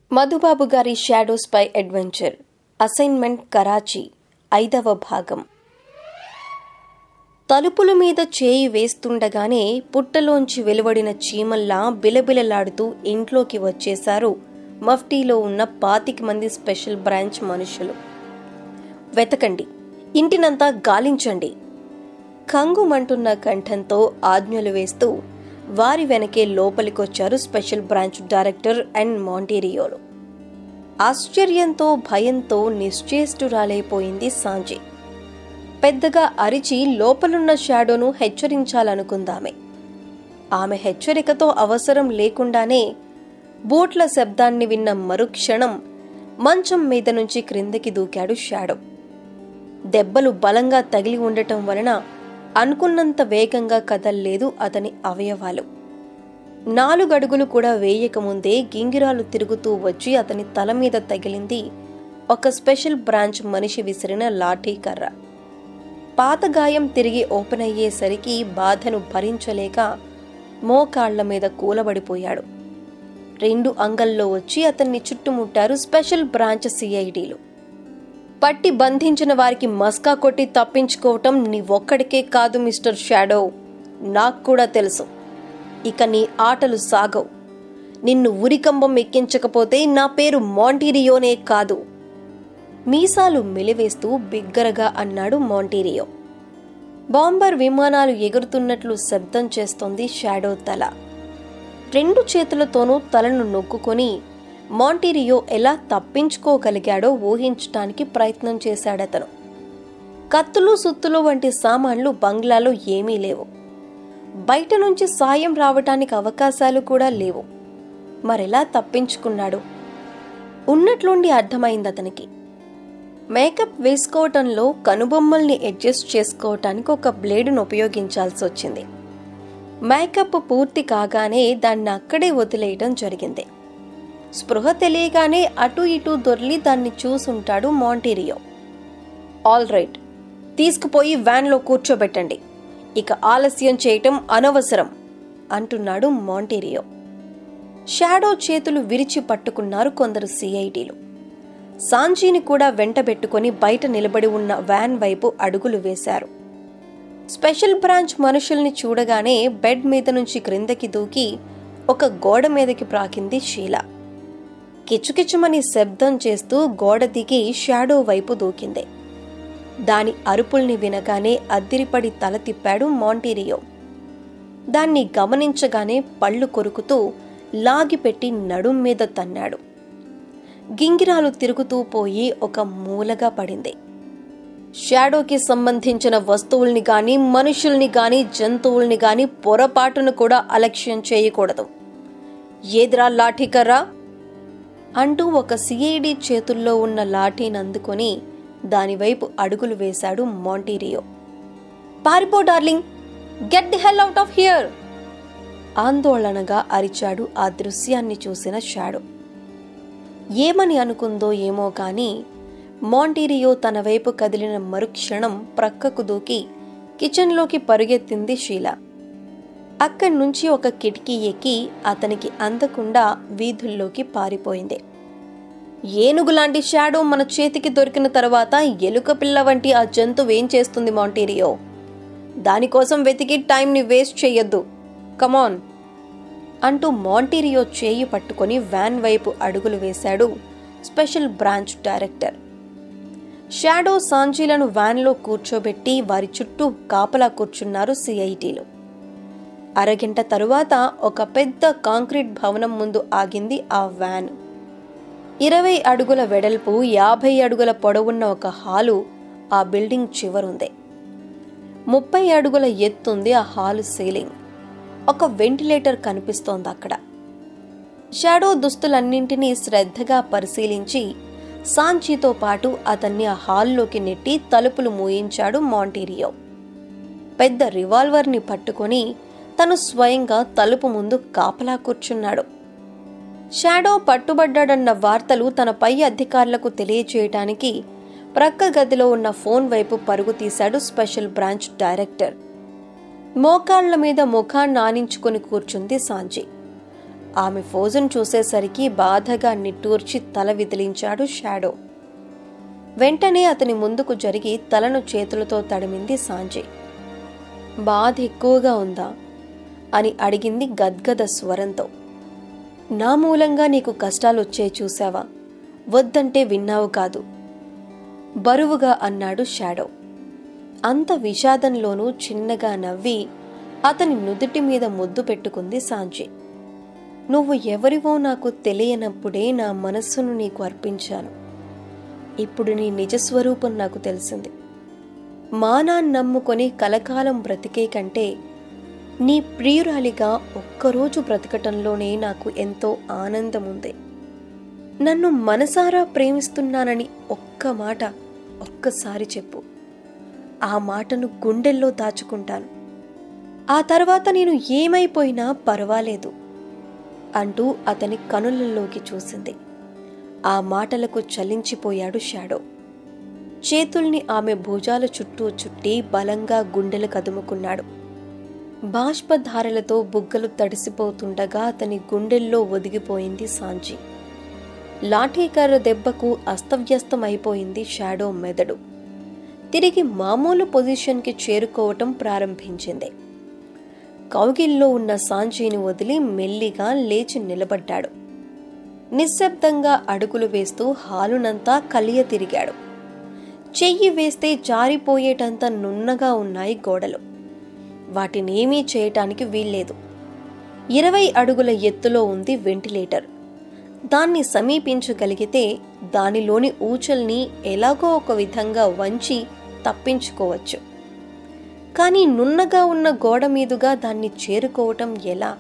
మధుబాబు గారి షాడోస్ పై adventure assignment Karachi ఐదవ భాగం తలుపుల మీద చేయి వేస్తుండగానే పుట్టలోంచి వెలువడిన చీమల్లా బిలబిలలాడుతూ ఇంట్లోకి వచ్చేశారు మఫ్టీలో ఉన్న పాతిక మంది స్పెషల్ బ్రాంచ్ మనుషులు వెతకండి ఇంటినంతా గాలించండి కంగుమంటున్న కంఠంతో ఆజ్ఞలు వేస్తూ వారి వెనకే లోపలికొచ్చారు స్పెషల్ బ్రాంచ్ డైరెక్టర్ అండ్ మాంటీరియోలు ఆశ్చర్యంతో భయంతో నిశ్చేష్టురాలైపోయింది సాంజీ పెద్దగా అరిచి లోపలున్న షాడోను హెచ్చరించాలనుకుందామే ఆమె హెచ్చరికతో అవసరం లేకుండానే బూట్ల శబ్దాన్ని విన్న మరుక్షణం మంచం మీద నుంచి క్రిందకి దూకాడు షాడో దెబ్బలు బలంగా తగిలి ఉండటం వలన అనుకున్నంత వేగంగా కదల్లేదు అతని అవయవాలు నాలుగడుగులు కూడా వేయకముందే గింగిరాలు తిరుగుతూ వచ్చి అతని తల మీద తగిలింది ఒక స్పెషల్ బ్రాంచ్ మనిషి విసిరిన లాఠీ కర్ర పాత గాయం తిరిగి ఓపెన్ అయ్యేసరికి బాధను భరించలేక మోకాళ్ల మీద కూలబడిపోయాడు రెండు అంగల్లో వచ్చి అతన్ని చుట్టుముట్టారు స్పెషల్ బ్రాంచ్ సిఐడీలు పట్టి బంధించిన వారికి మస్కా కొట్టి తప్పించుకోవటం నీ ఒక్కడికే కాదు మిస్టర్ షాడో నాకు కూడా తెలుసు ఇక నీ ఆటలు సాగవు నిన్ను ఉరికంబం ఎక్కించకపోతే నా పేరు మాంటీరియోనే కాదు మీసాలు మెలివేస్తూ బిగ్గరగా అన్నాడు మాంటీరియో బాంబర్ విమానాలు ఎగురుతున్నట్లు శబ్దం చేస్తోంది షాడో తల రెండు చేతులతోనూ తలను నొక్కుకొని మాంటీరియో ఎలా తప్పించుకోగలిగాడో ఊహించటానికి ప్రయత్నం చేశాడతను కత్తులు సుత్తులు వంటి సామాన్లు బంగ్లాలో ఏమీ లేవు బయట నుంచి సాయం రావటానికి అవకాశాలు కూడా లేవు మరెలా తప్పించుకున్నాడు ఉన్నట్లుండి అర్థమైంది అతనికి మేకప్ వేసుకోవటంలో కనుబొమ్మల్ని అడ్జస్ట్ చేసుకోవటానికి ఒక బ్లేడును ఉపయోగించాల్సి వచ్చింది మేకప్ పూర్తి కాగానే దాన్ని అక్కడే వదిలేయటం జరిగింది స్పృహ తెలియగానే అటు ఇటు దొర్లి దాన్ని చూసుంటాడు మాంటీరియో ఆల్ రైట్ తీసుకుపోయి వ్యాన్లో కూర్చోబెట్టండి ఇక ఆలస్యం చేయటం అనవసరం అంటున్నాడు మాంటీరియో షాడో చేతులు విరిచి పట్టుకున్నారు కొందరు సిఐటీలు సాంజీని కూడా వెంటబెట్టుకుని బయట నిలబడి ఉన్న వ్యాన్ వైపు అడుగులు వేశారు స్పెషల్ బ్రాంచ్ మనుషుల్ని చూడగానే బెడ్ మీద నుంచి క్రిందకి దూకి ఒక గోడ మీదకి ప్రాకింది షీల కిచుకిచుమని శబ్దం చేస్తూ గోడ దిగి షాడో వైపు దూకింది దాని అరుపుల్ని వినగానే అద్దిరిపడి తల తిప్పాడు మాంటీరియో దాన్ని గమనించగానే పళ్ళు కొరుకుతూ లాగిపెట్టి నడుం మీద తన్నాడు గింగిరాలు తిరుగుతూ పోయి ఒక మూలగా పడింది షాడోకి సంబంధించిన వస్తువుల్ని గాని మనుషుల్ని గాని జంతువుల్ని గాని పొరపాటును కూడా అలక్ష్యం చేయకూడదు ఏదిరా లాఠీకర్రా అంటూ ఒక సిఐడి చేతుల్లో ఉన్న లాఠీని అందుకొని దానివైపు అడుగులు వేశాడు మాంటీరియో పారిపో darling get the hell out of here ఆందోళనగా అరిచాడు ఆ దృశ్యాన్ని చూసిన షాడో ఏమని అనుకుందో ఏమో కాని మాంటీరియో తన వైపు కదిలిన మరుక్షణం ప్రక్కకు దూకి కిచెన్లోకి పరుగెత్తింది షీల అక్కడి నుంచి ఒక కిటికీ ఎక్కి అతనికి అందకుండా వీధుల్లోకి పారిపోయింది ఏనుగులాంటి షాడో మన చేతికి దొరికిన తర్వాత ఎలుక పిల్ల వంటి ఆ జంతువు ఏం చేస్తుంది మాంటీరియో దానికోసం వెతికి టైంని వేస్ట్ చెయ్యొద్దు కమాన్ అంటూ మాంటీరియో చేయి పట్టుకొని వ్యాన్ వైపు అడుగులు వేశాడు స్పెషల్ బ్రాంచ్ డైరెక్టర్ షాడో సాంజీలను వ్యాన్లో కూర్చోబెట్టి వారి చుట్టూ కాపలా కూర్చున్నారు సిఐటీలు అరగంట తరువాత ఒక పెద్ద కాంక్రీట్ భవనం ముందు ఆగింది ఆ వ్యాన్ ఇరవై అడుగుల వెడల్పు యాభై అడుగుల పొడవున్న ఒక హాలు ఆ బిల్డింగ్ చివరుంది ముప్పై అడుగుల ఎత్తుంది ఆ హాలు సీలింగ్ ఒక వెంటిలేటర్ కనిపిస్తోంది అక్కడ షాడో దుస్తులన్నింటినీ శ్రద్ధగా పరిశీలించి సాంచీతో పాటు అతన్ని ఆ హాల్లోకి నెట్టి తలుపులు మూయించాడు మాంటీరియో పెద్ద రివాల్వర్ని పట్టుకొని తను స్వయంగా తలుపు ముందు కాపలా కూర్చున్నాడు షాడో పట్టుబడ్డాడన్న వార్తలు తన పై అధికారులకు తెలియచేయటానికి ప్రక్క గదిలో ఉన్న ఫోన్ వైపు పరుగు తీశాడు స్పెషల్ బ్రాంచ్ డైరెక్టర్ మోకాళ్ల మీద ముఖాన్ని ఆనించుకుని కూర్చుంది సాంజీ ఆమె ఫోజును చూసేసరికి బాధగా నిట్టూర్చి తల విదిలించాడు షాడో వెంటనే అతని ముందుకు జరిగి తలను చేతులతో తడిమింది సాంజయ్ బాధ ఎక్కువగా ఉందా అని అడిగింది గద్గద స్వరంతో నా మూలంగా నీకు కష్టాలు వచ్చే చూసావా వద్దంటే విన్నావు కాదు బరువుగా అన్నాడు షాడో అంత విషాదంలోనూ చిన్నగా నవ్వి అతని నుదుటి మీద ముద్దు పెట్టుకుంది సాంజి నువ్వు ఎవరివో నాకు తెలియనప్పుడే నా మనస్సును నీకు అర్పించాను ఇప్పుడు నీ నిజస్వరూపం నాకు తెలిసింది మానాన్ని నమ్ముకొని కలకాలం బ్రతికే కంటే నీ ప్రియురాలిగా ఒక్కరోజు బ్రతకటంలోనే నాకు ఎంతో ఆనందం ఉంది నన్ను మనసారా ప్రేమిస్తున్నానని ఒక్క మాట ఒక్కసారి చెప్పు ఆ మాటను గుండెల్లో దాచుకుంటాను ఆ తర్వాత నేను ఏమైపోయినా పర్వాలేదు అంటూ అతని కనులలోకి చూసింది ఆ మాటలకు చలించిపోయాడు షాడో చేతుల్ని ఆమె భుజాల చుట్టూ చుట్టి బలంగా గుండెలు కదుముకున్నాడు బాష్పధారలతో బుగ్గలు తడిసిపోతుండగా అతని గుండెల్లో ఒదిగిపోయింది సాంజీ లాఠీకర్ర దెబ్బకు అస్తవ్యస్తమైపోయింది షాడో మెదడు తిరిగి మామూలు పొజిషన్కి చేరుకోవటం ప్రారంభించింది కౌగిల్లో ఉన్న సాంజీని వదిలి మెల్లిగా లేచి నిలబడ్డాడు నిశ్శబ్దంగా అడుగులు వేస్తూ హాలునంతా కలియ తిరిగాడు చెయ్యి వేస్తే జారిపోయేటంత నున్నగా ఉన్నాయి గోడలు వాటినేమీ చేయటానికి వీల్లేదు ఇరవై అడుగుల ఎత్తులో ఉంది వెంటిలేటర్ దాన్ని సమీపించగలిగితే దానిలోని ఊచల్ని ఎలాగో ఒక విధంగా వంచి తప్పించుకోవచ్చు కానీ నున్నగా ఉన్న గోడ మీదుగా దాన్ని చేరుకోవటం ఎలా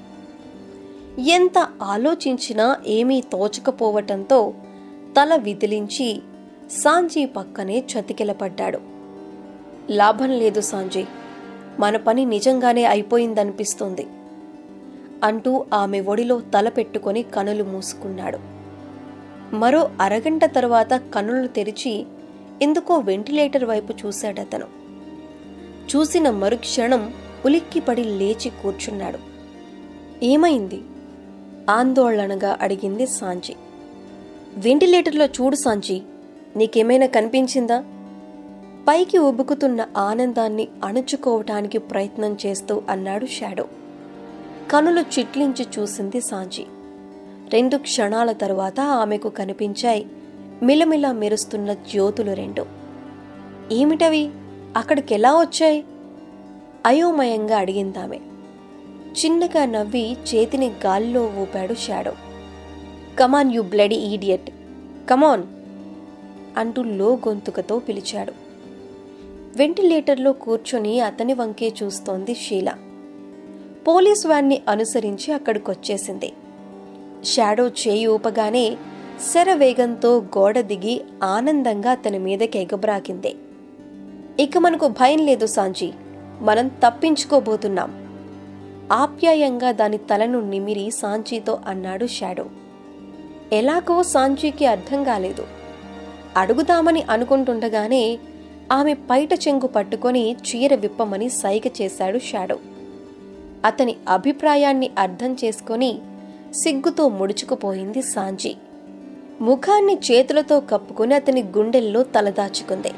ఎంత ఆలోచించినా ఏమీ తోచకపోవటంతో తల విదిలించి సాంజీ పక్కనే చతికిలపడ్డాడు లాభం లేదు సాంజీ మన పని నిజంగానే అయిపోయిందనిపిస్తుంది అంటూ ఆమె ఒడిలో తల పెట్టుకొని కనులు మూసుకున్నాడు మరో అరగంట తర్వాత కనులు తెరిచి ఎందుకో వెంటిలేటర్ వైపు చూశాడతను చూసిన మరుక్షణం ఉలిక్కిపడి లేచి కూర్చున్నాడు ఏమైంది ఆందోళనగా అడిగింది సాంజీ వెంటిలేటర్లో చూడు సాంజీ నీకేమైనా కనిపించిందా పైకి ఉబుకుతున్న ఆనందాన్ని అణుచుకోవటానికి ప్రయత్నం చేస్తూ అన్నాడు షాడో కనులు చిట్లించి చూసింది సాంజీ రెండు క్షణాల తరువాత ఆమెకు కనిపించాయి మిలమిల మెరుస్తున్న జ్యోతులు రెండు ఏమిటవి అక్కడికెలా వచ్చాయి అయోమయంగా అడిగిందామె చిన్నగా నవ్వి చేతిని గాల్లో ఊపాడు Shadow come on you bloody idiot come on అంటూ లో గొంతుకతో పిలిచాడు వెంటిలేటర్లో కూర్చొని అతని వంకే చూస్తోంది షీల పోలీస్ వ్యాన్ని అనుసరించి అక్కడికొచ్చేసింది షాడో చేయి ఊపగానే శరవేగంతో గోడ దిగి ఆనందంగా అతని మీదకి ఎగబ్రాకింది ఇక మనకు భయం లేదు సాంజీ మనం తప్పించుకోబోతున్నాం ఆప్యాయంగా దాని తలను నిమిరి సాంచీతో అన్నాడు షాడో ఎలాగో సాంచీకి అర్థం కాలేదు అడుగుదామని అనుకుంటుండగానే ఆమె పైట చెంగు పట్టుకొని చీర విప్పమని సైగ చేశాడు షాడో అతని అభిప్రాయాన్ని అర్థం చేసుకొని సిగ్గుతో ముడుచుకుపోయింది సాంజీ ముఖాన్ని చేతులతో కప్పుకొని అతని గుండెల్లో తలదాచుకుంది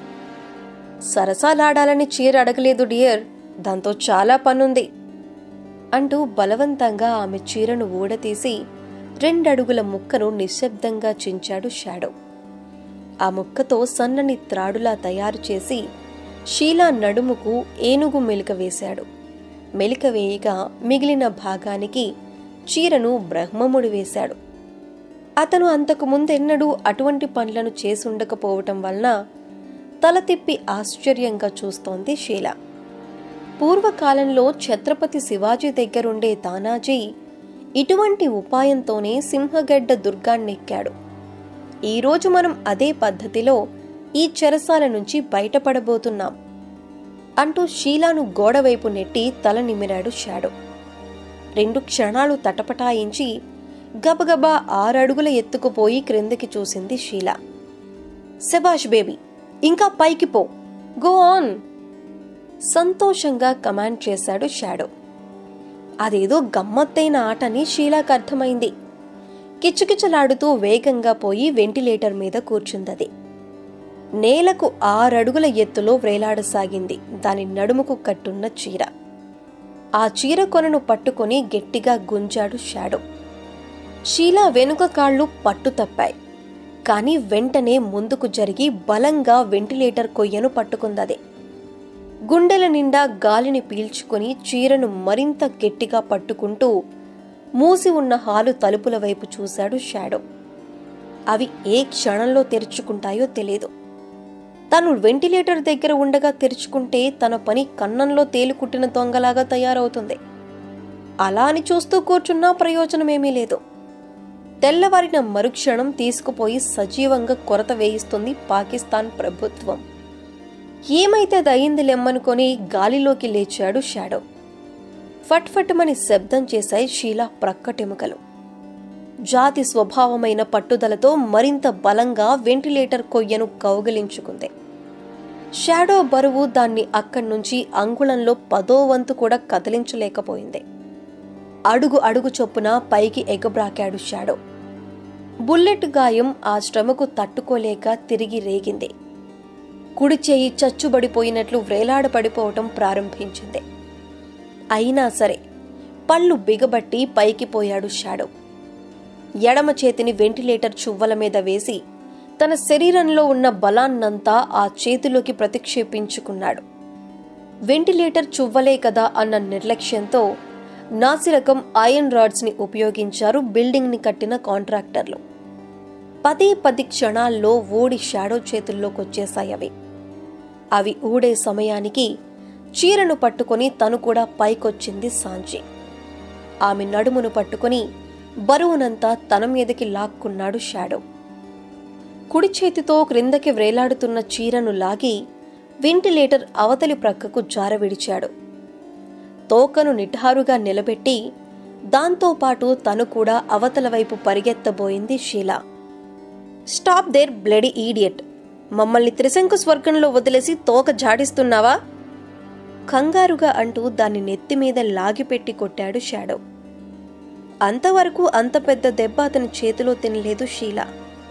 సరసాలాడాలని చీర అడగలేదు డియర్ దాంతో చాలా పనుంది అంటూ బలవంతంగా ఆమె చీరను ఊడతీసి రెండడుగుల ముక్కను నిశ్శబ్దంగా చించాడు షాడో ఆ ముక్కతో సన్నని త్రాడులా తయారు చేసి షీలా నడుముకు ఏనుగు మెలిక వేశాడు మెలిక వేయగా మిగిలిన భాగానికి చీరను బ్రహ్మముడి వేశాడు అతను అంతకు ముందెన్నడూ అటువంటి పనులను చేసుండకపోవటం వలన తల తిప్పి ఆశ్చర్యంగా చూస్తోంది షీల పూర్వకాలంలో ఛత్రపతి శివాజీ దగ్గరుండే తానాజీ ఇటువంటి ఉపాయంతోనే సింహగడ్డ దుర్గాన్నెక్కాడు ఈరోజు మనం అదే పద్ధతిలో ఈ చెరసాల నుంచి బయటపడబోతున్నాం అంటూ షీలాను గోడవైపు నెట్టి తల నిమిరాడు షాడో రెండు క్షణాలు తటపటాయించి గబగబా ఆరడుగుల ఎత్తుకుపోయి క్రిందకి చూసింది షీలా శబాష్ బేబీ ఇంకా పైకి పో గో ఆన్ సంతోషంగా కమాండ్ చేశాడు షాడో అదేదో గమ్మత్తైన ఆటని షీలాకు అర్థమైంది కిచకిచలాడుతూ వేగంగా పోయి వెంటిలేటర్ మీద కూర్చుందది నేలకు ఆరడుగుల ఎత్తులో వ్రేలాడసాగింది దాని నడుముకు కట్టున్న చీర ఆ చీర కొనను పట్టుకొని గట్టిగా గుంజాడు షాడో షీలా వెనుక కాళ్ళు పట్టు తప్పాయి కానీ వెంటనే ముందుకు జరిగి బలంగా వెంటిలేటర్ కొయ్యను పట్టుకుందది గుండెల నిండా గాలిని పీల్చుకుని చీరను మరింత గట్టిగా పట్టుకుంటూ మూసి ఉన్న హాలు తలుపుల వైపు చూశాడు షాడో అవి ఏ క్షణంలో తెరుచుకుంటాయో తెలియదు తను వెంటిలేటర్ దగ్గర ఉండగా తెరుచుకుంటే తన పని కన్నంలో తేలికుట్టిన దొంగలాగా తయారవుతుంది అలా అని చూస్తూ కూర్చున్నా ప్రయోజనమేమీ లేదు తెల్లవారిన మరుక్షణం తీసుకుపోయి సజీవంగా కొరత వేయిస్తుంది పాకిస్తాన్ ప్రభుత్వం ఏమైతే దయింది లెమ్మనుకొని గాలిలోకి లేచాడు షాడో ఫట్ ఫట్మని శబ్దం చేశాయి షీలా ప్రక్కటెముకలు జాతి స్వభావమైన పట్టుదలతో మరింత బలంగా వెంటిలేటర్ కొయ్యను కౌగిలించుకుంది షాడో బరువు దాన్ని అక్కడి నుంచి అంగుళంలో పదో వంతు కూడా కదిలించలేకపోయింది అడుగు అడుగు చొప్పున పైకి ఎగబ్రాకాడు షాడో బుల్లెట్ గాయం ఆ శ్రమకు తట్టుకోలేక తిరిగి రేగింది కుడి చేయి చచ్చుబడిపోయినట్లు వ్రేలాడపడిపోవటం ప్రారంభించింది అయినా సరే పళ్ళు బిగబట్టి పైకి పోయాడు షాడో ఎడమ చేతిని వెంటిలేటర్ చువ్వల మీద వేసి తన శరీరంలో ఉన్న బలాన్నంతా ఆ చేతిలోకి ప్రతిక్షేపించుకున్నాడు వెంటిలేటర్ చువ్వలే కదా అన్న నిర్లక్ష్యంతో నాసిరకం ఐరన్ రాడ్స్ ని ఉపయోగించారు బిల్డింగ్ ని కట్టిన కాంట్రాక్టర్లు పదే పది క్షణాల్లో ఊడి షాడో చేతుల్లోకి వచ్చేశాయి అవి అవి ఊడే సమయానికి చీరను పట్టుకొని తను కూడా పైకొచ్చింది సాంచి ఆమె నడుమును పట్టుకొని బరువునంతా తన మీదకి లాక్కున్నాడు షాడో కుడి చేతితో క్రిందకి వ్రేలాడుతున్న చీరను లాగి వెంటిలేటర్ అవతలి ప్రక్కకు జారవిడిచాడు తోకను నిఠారుగా నిలబెట్టి దాంతోపాటు తను కూడా అవతల వైపు పరిగెత్తబోయింది Sheela stop there bloody idiot మమ్మల్ని త్రిశంకు స్వర్గంలో వదిలేసి తోక జాడిస్తున్నావా కంగారుగా అంటూ దాన్ని నెత్తి మీద లాగిపెట్టి కొట్టాడు షాడో అంతవరకు అంత పెద్ద దెబ్బ అతని చేతిలో తినలేదు షీలా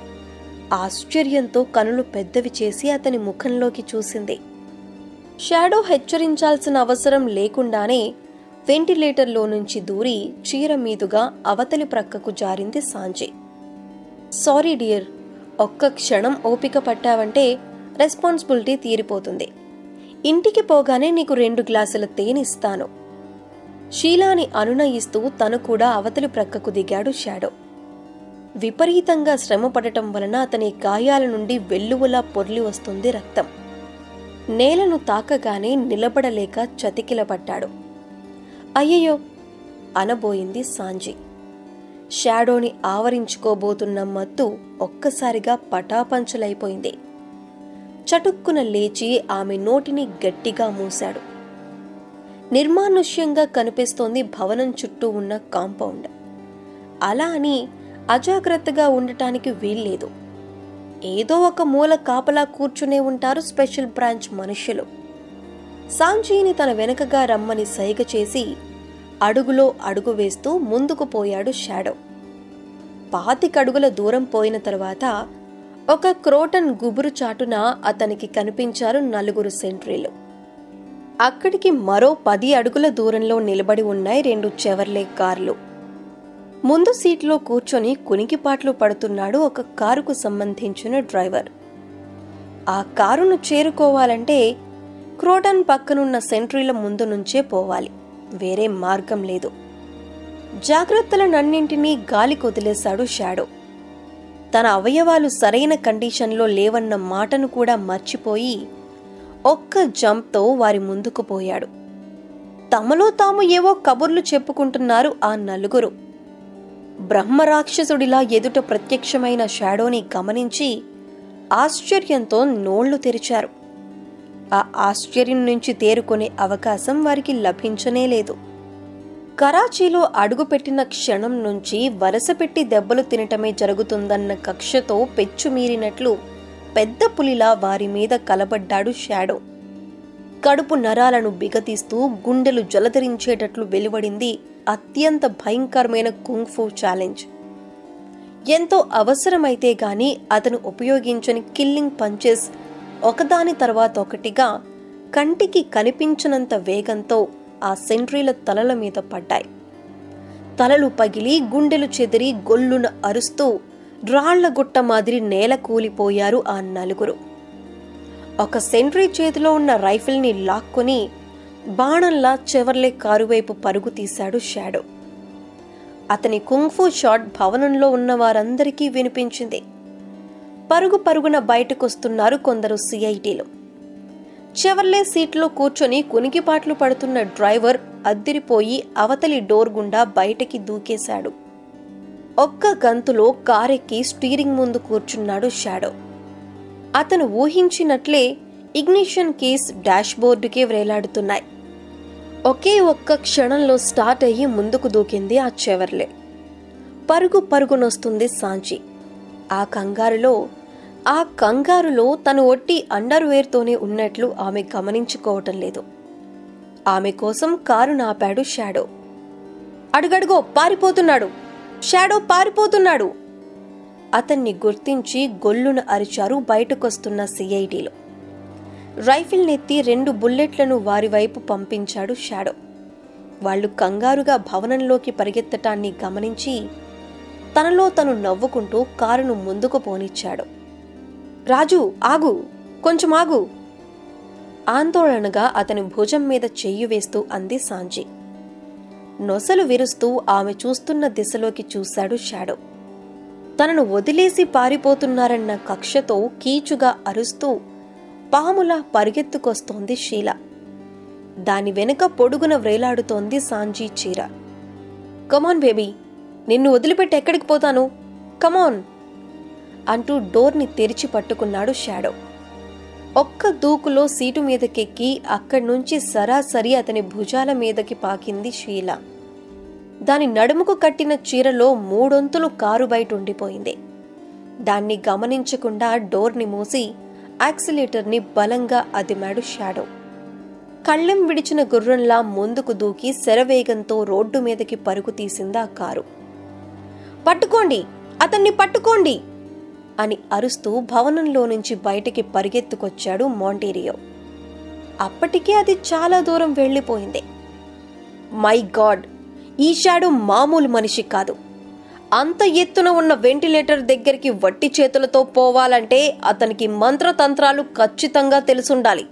ఆశ్చర్యంతో కనులు పెద్దవి చేసి అతని ముఖంలోకి చూసింది షాడో హెచ్చరించాల్సిన అవసరం లేకుండానే వెంటిలేటర్లో నుంచి దూరి చీర మీదుగా అవతలి ప్రక్కకు జారింది సాంజీ సారీ డియర్ ఒక్క క్షణం ఓపిక పట్టావంటే రెస్పాన్సిబిలిటీ తీరిపోతుంది ఇంటికి పోగానే నీకు రెండు గ్లాసుల తేనిస్తాను షీలాని అనునయిస్తూ తను కూడా అవతలి ప్రక్కకు దిగాడు షాడో విపరీతంగా శ్రమ పడటం వలన అతని గాయాల నుండి వెల్లువలా పొర్లి వస్తుంది రక్తం నేలను తాకగానే నిలబడలేక చతికిలపడ్డాడు అయ్యయ్యో అనబోయింది సాంజీ షాడోని ఆవరించుకోబోతున్న మత్తు ఒక్కసారిగా పటాపంచలైపోయింది చటుక్కున లేచి ఆమె నోటిని గట్టిగా మూశాడు నిర్మానుష్యంగా కనిపిస్తోంది భవనం చుట్టూ ఉన్న కాంపౌండ్ అలా అని అజాగ్రత్తగా ఉండటానికి వీల్లేదు ఏదో ఒక మూల కాపలా కూర్చునే ఉంటారు స్పెషల్ బ్రాంచ్ మనుష్యులు సాంజీని తన వెనకగా రమ్మని సైగ చేసి అడుగులో అడుగు వేస్తూ ముందుకు పోయాడు షాడో పాతికడుగుల దూరం పోయిన తర్వాత ఒక క్రోటన్ గుబురు చాటున అతనికి కనిపించారు నలుగురు సెంట్రీలు అక్కడికి మరో పది అడుగుల దూరంలో నిలబడి ఉన్నాయి రెండు చెవర్లే కార్లు ముందు సీట్లో కూర్చొని కునికిపాట్లు పడుతున్నాడు ఒక కారుకు సంబంధించిన డ్రైవర్ ఆ కారును చేరుకోవాలంటే క్రోటన్ పక్కనున్న సెంట్రీల ముందు నుంచే పోవాలి వేరే మార్గం లేదు జాగ్రత్తలనన్నింటినీ గాలికి వదిలేశాడు షాడో తన అవయవాలు సరైన కండిషన్లో లేవన్న మాటను కూడా మర్చిపోయి ఒక్క జంప్తో వారి ముందుకు పోయాడు తమలో తాము ఏవో కబుర్లు చెప్పుకుంటున్నారు ఆ నలుగురు బ్రహ్మరాక్షసుడిలా ఎదుట ప్రత్యక్షమైన షాడోని గమనించి ఆశ్చర్యంతో నోళ్లు తెరిచారు ఆ ఆశ్చర్యం నుంచి తేరుకునే అవకాశం వారికి లభించనే లేదు కరాచీలో అడుగుపెట్టిన క్షణం నుంచి వరసపెట్టి దెబ్బలు తినటమే జరుగుతుందన్న కక్షతో పెచ్చుమీరినట్లు పెద్ద పులిలా వారి మీద కలబడ్డాడు షాడో కడుపు నరాలను బిగతీస్తూ గుండెలు జలధరించేటట్లు వెలువడింది అత్యంత భయంకరమైన కుంగ్ఫు ఛాలెంజ్ ఎంతో అవసరమైతే గాని అతను ఉపయోగించని కిల్లింగ్ పంచెస్ ఒకదాని తర్వాత ఒకటిగా కంటికి కనిపించనంత వేగంతో ఆ సెంట్రీల తలల మీద పడ్డాయి తలలు పగిలి గుండెలు చెదిరి గొల్లున అరుస్తూ రాళ్ల గుట్ట మాదిరి నేల కూలిపోయారు ఆ నలుగురు ఒక సెంట్రీ చేతిలో ఉన్న రైఫిల్ని లాక్కొని బాణంలా చెవర్లే కారు వైపు పరుగు తీశాడు షాడో అతని కుంగ్ఫూ షాట్ భవనంలో ఉన్న వారందరికీ వినిపించింది పరుగు పరుగున బయటకొస్తున్నారు కొందరు సిఐటీలు చెవర్లే సీట్లో కూర్చొని కునికిపాట్లు పడుతున్న డ్రైవర్ అద్దిరిపోయి అవతలి డోర్ గుండా బయటకి దూకేశాడు ఒక్క గంతులో కారెక్కి స్టీరింగ్ ముందు కూర్చున్నాడు షాడో అతను ఊహించినట్లే ఇగ్నిషన్ కేస్ డాష్బోర్డుకే వ్రేలాడుతున్నాయి ఒకే ఒక్క క్షణంలో స్టార్ట్ అయ్యి ముందుకు దూకింది ఆ చెవర్లే పరుగు పరుగునొస్తుంది సాంచి ఆ కంగారులో ఆ కంగారులో తను ఒట్టి అండర్వేర్తోనే ఉన్నట్లు ఆమె గమనించుకోవటం లేదు ఆమె కోసం కారు నాపాడు షాడో అడుగడుగో పారిపోతున్నాడు షాడో పారిపోతున్నాడు అతన్ని గుర్తించి గొల్లున అరిచారు బయటకొస్తున్న సిఐటీలో రైఫిల్ నెత్తి రెండు బుల్లెట్లను వారి వైపు పంపించాడు షాడో వాళ్ళు కంగారుగా భవనంలోకి పరిగెత్తటాన్ని గమనించి తనలో తను నవ్వుకుంటూ కారును ముందుకు పోనిచ్చాడు రాజు ఆగు కొంచెం ఆగు ఆందోళనగా అతని భుజం మీద చెయ్యి వేస్తూ అంది సాంజీ నొసలు విరుస్తూ ఆమె చూస్తున్న దిశలోకి చూశాడు షాడో తనను వదిలేసి పారిపోతున్నారన్న కక్షతో కీచుగా అరుస్తూ పాములా పరిగెత్తుకొస్తోంది షీల దాని వెనుక పొడుగున వ్రేలాడుతోంది సాంజీ చీర కమాన్ బేబీ నిన్ను వదిలిపెట్టి ఎక్కడికి పోతాను కమాన్ అంటూ డోర్ని తెరిచి పట్టుకున్నాడు షాడో ఒక్క దూకులో సీటు మీదకెక్కి అక్కడి నుంచి సరాసరి అతని భుజాల మీదకి పాకింది షీల దాని నడుముకు కట్టిన చీరలో మూడొంతులు కారు బయట ఉండిపోయింది దాన్ని గమనించకుండా డోర్ని మూసి యాక్సిలేటర్ని బలంగా అదిమాడు షాడో కళ్ళెం విడిచిన గుర్రంలా ముందుకు దూకి శరవేగంతో రోడ్డు మీదకి పరుగు తీసిందా కారు పట్టుకోండి అతన్ని పట్టుకోండి అని అరుస్తూ భవనంలో నుంచి బయటికి పరిగెత్తుకొచ్చాడు మాంటీరియో అప్పటికే అది చాలా దూరం వెళ్ళిపోయింది మై గాడ్ ఈ షాడు మామూలు మనిషి కాదు అంత ఎత్తున ఉన్న వెంటిలేటర్ దగ్గరికి వట్టి చేతులతో పోవాలంటే అతనికి మంత్రతంత్రాలు ఖచ్చితంగా తెలుసుండాలి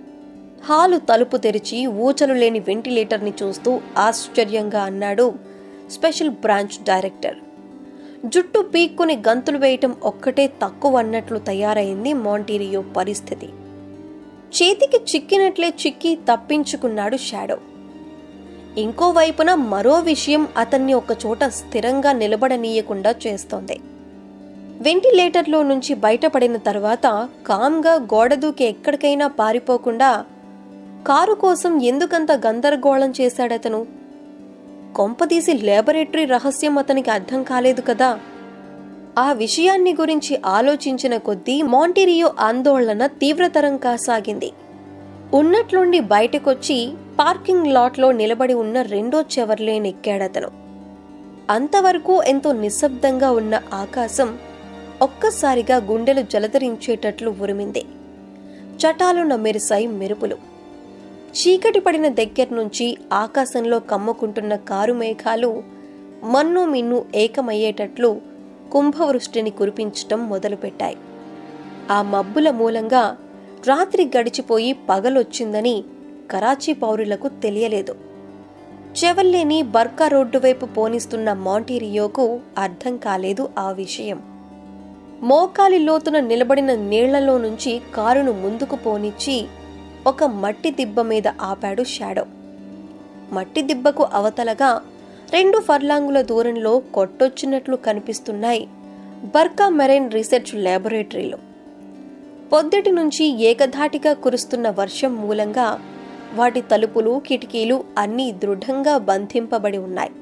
హాలు తలుపు తెరిచి ఊచలు లేని వెంటిలేటర్ని చూస్తూ ఆశ్చర్యంగా అన్నాడు స్పెషల్ బ్రాంచ్ డైరెక్టర్ జుట్టు పీక్కుని గంతులు వేయటం ఒక్కటే తక్కువ అన్నట్లు తయారైంది మాంటీరియో పరిస్థితి చేతికి చిక్కినట్లే చిక్కి తప్పించుకున్నాడు షాడో ఇంకోవైపున మరో విషయం అతన్ని ఒకచోట స్థిరంగా నిలబడనీయకుండా చేస్తోంది వెంటిలేటర్లో నుంచి బయటపడిన తర్వాత కామ్గా గోడ దూకి ఎక్కడికైనా పారిపోకుండా కారు కోసం ఎందుకంత గందరగోళం చేశాడతను కొంపదీసి లేబొరేటరీ రహస్యం అతనికి అర్థం కాలేదు కదా ఆ విషయాన్ని గురించి ఆలోచించిన కొద్దీ మాంటిరియో ఆందోళన తీవ్రతరం కాసాగింది ఉన్నట్లుండి బయటకొచ్చి పార్కింగ్ లాట్లో నిలబడి ఉన్న రెండో చెవర్లేనెక్కాడతను అంతవరకు ఎంతో నిశ్శబ్దంగా ఉన్న ఆకాశం ఒక్కసారిగా గుండెలు జలధరించేటట్లు ఉరిమింది చటాలున మెరిసాయి మెరుపులు చీకటి పడిన దగ్గర నుంచి ఆకాశంలో కమ్ముకుంటున్న కారు మేఘాలు మన్ను మిన్ను ఏకమయ్యేటట్లు కుంభవృష్టిని కురిపించటం మొదలుపెట్టాయి ఆ మబ్బుల మూలంగా రాత్రి గడిచిపోయి పగలొచ్చిందని కరాచీ పౌరులకు తెలియలేదు చెవల్లేని బర్కా రోడ్డు వైపు పోనిస్తున్న మాంటీరియోకు అర్థం కాలేదు ఆ విషయం మోకాలి లోతున నిలబడిన నీళ్లలో నుంచి కారును ముందుకు పోనిచ్చి ఒక మట్టి దిబ్బ మీద ఆపాడు షాడో మట్టి దిబ్బకు అవతలగా రెండు ఫర్లాంగుల దూరంలో కొట్టొచ్చినట్లు కనిపిస్తున్నాయి బర్కా మెరైన్ రీసెర్చ్ ల్యాబొరేటరీలు పొద్దుటి నుంచి ఏకధాటిగా కురుస్తున్న వర్షం మూలంగా వాటి తలుపులు కిటికీలు అన్నీ దృఢంగా బంధింపబడి ఉన్నాయి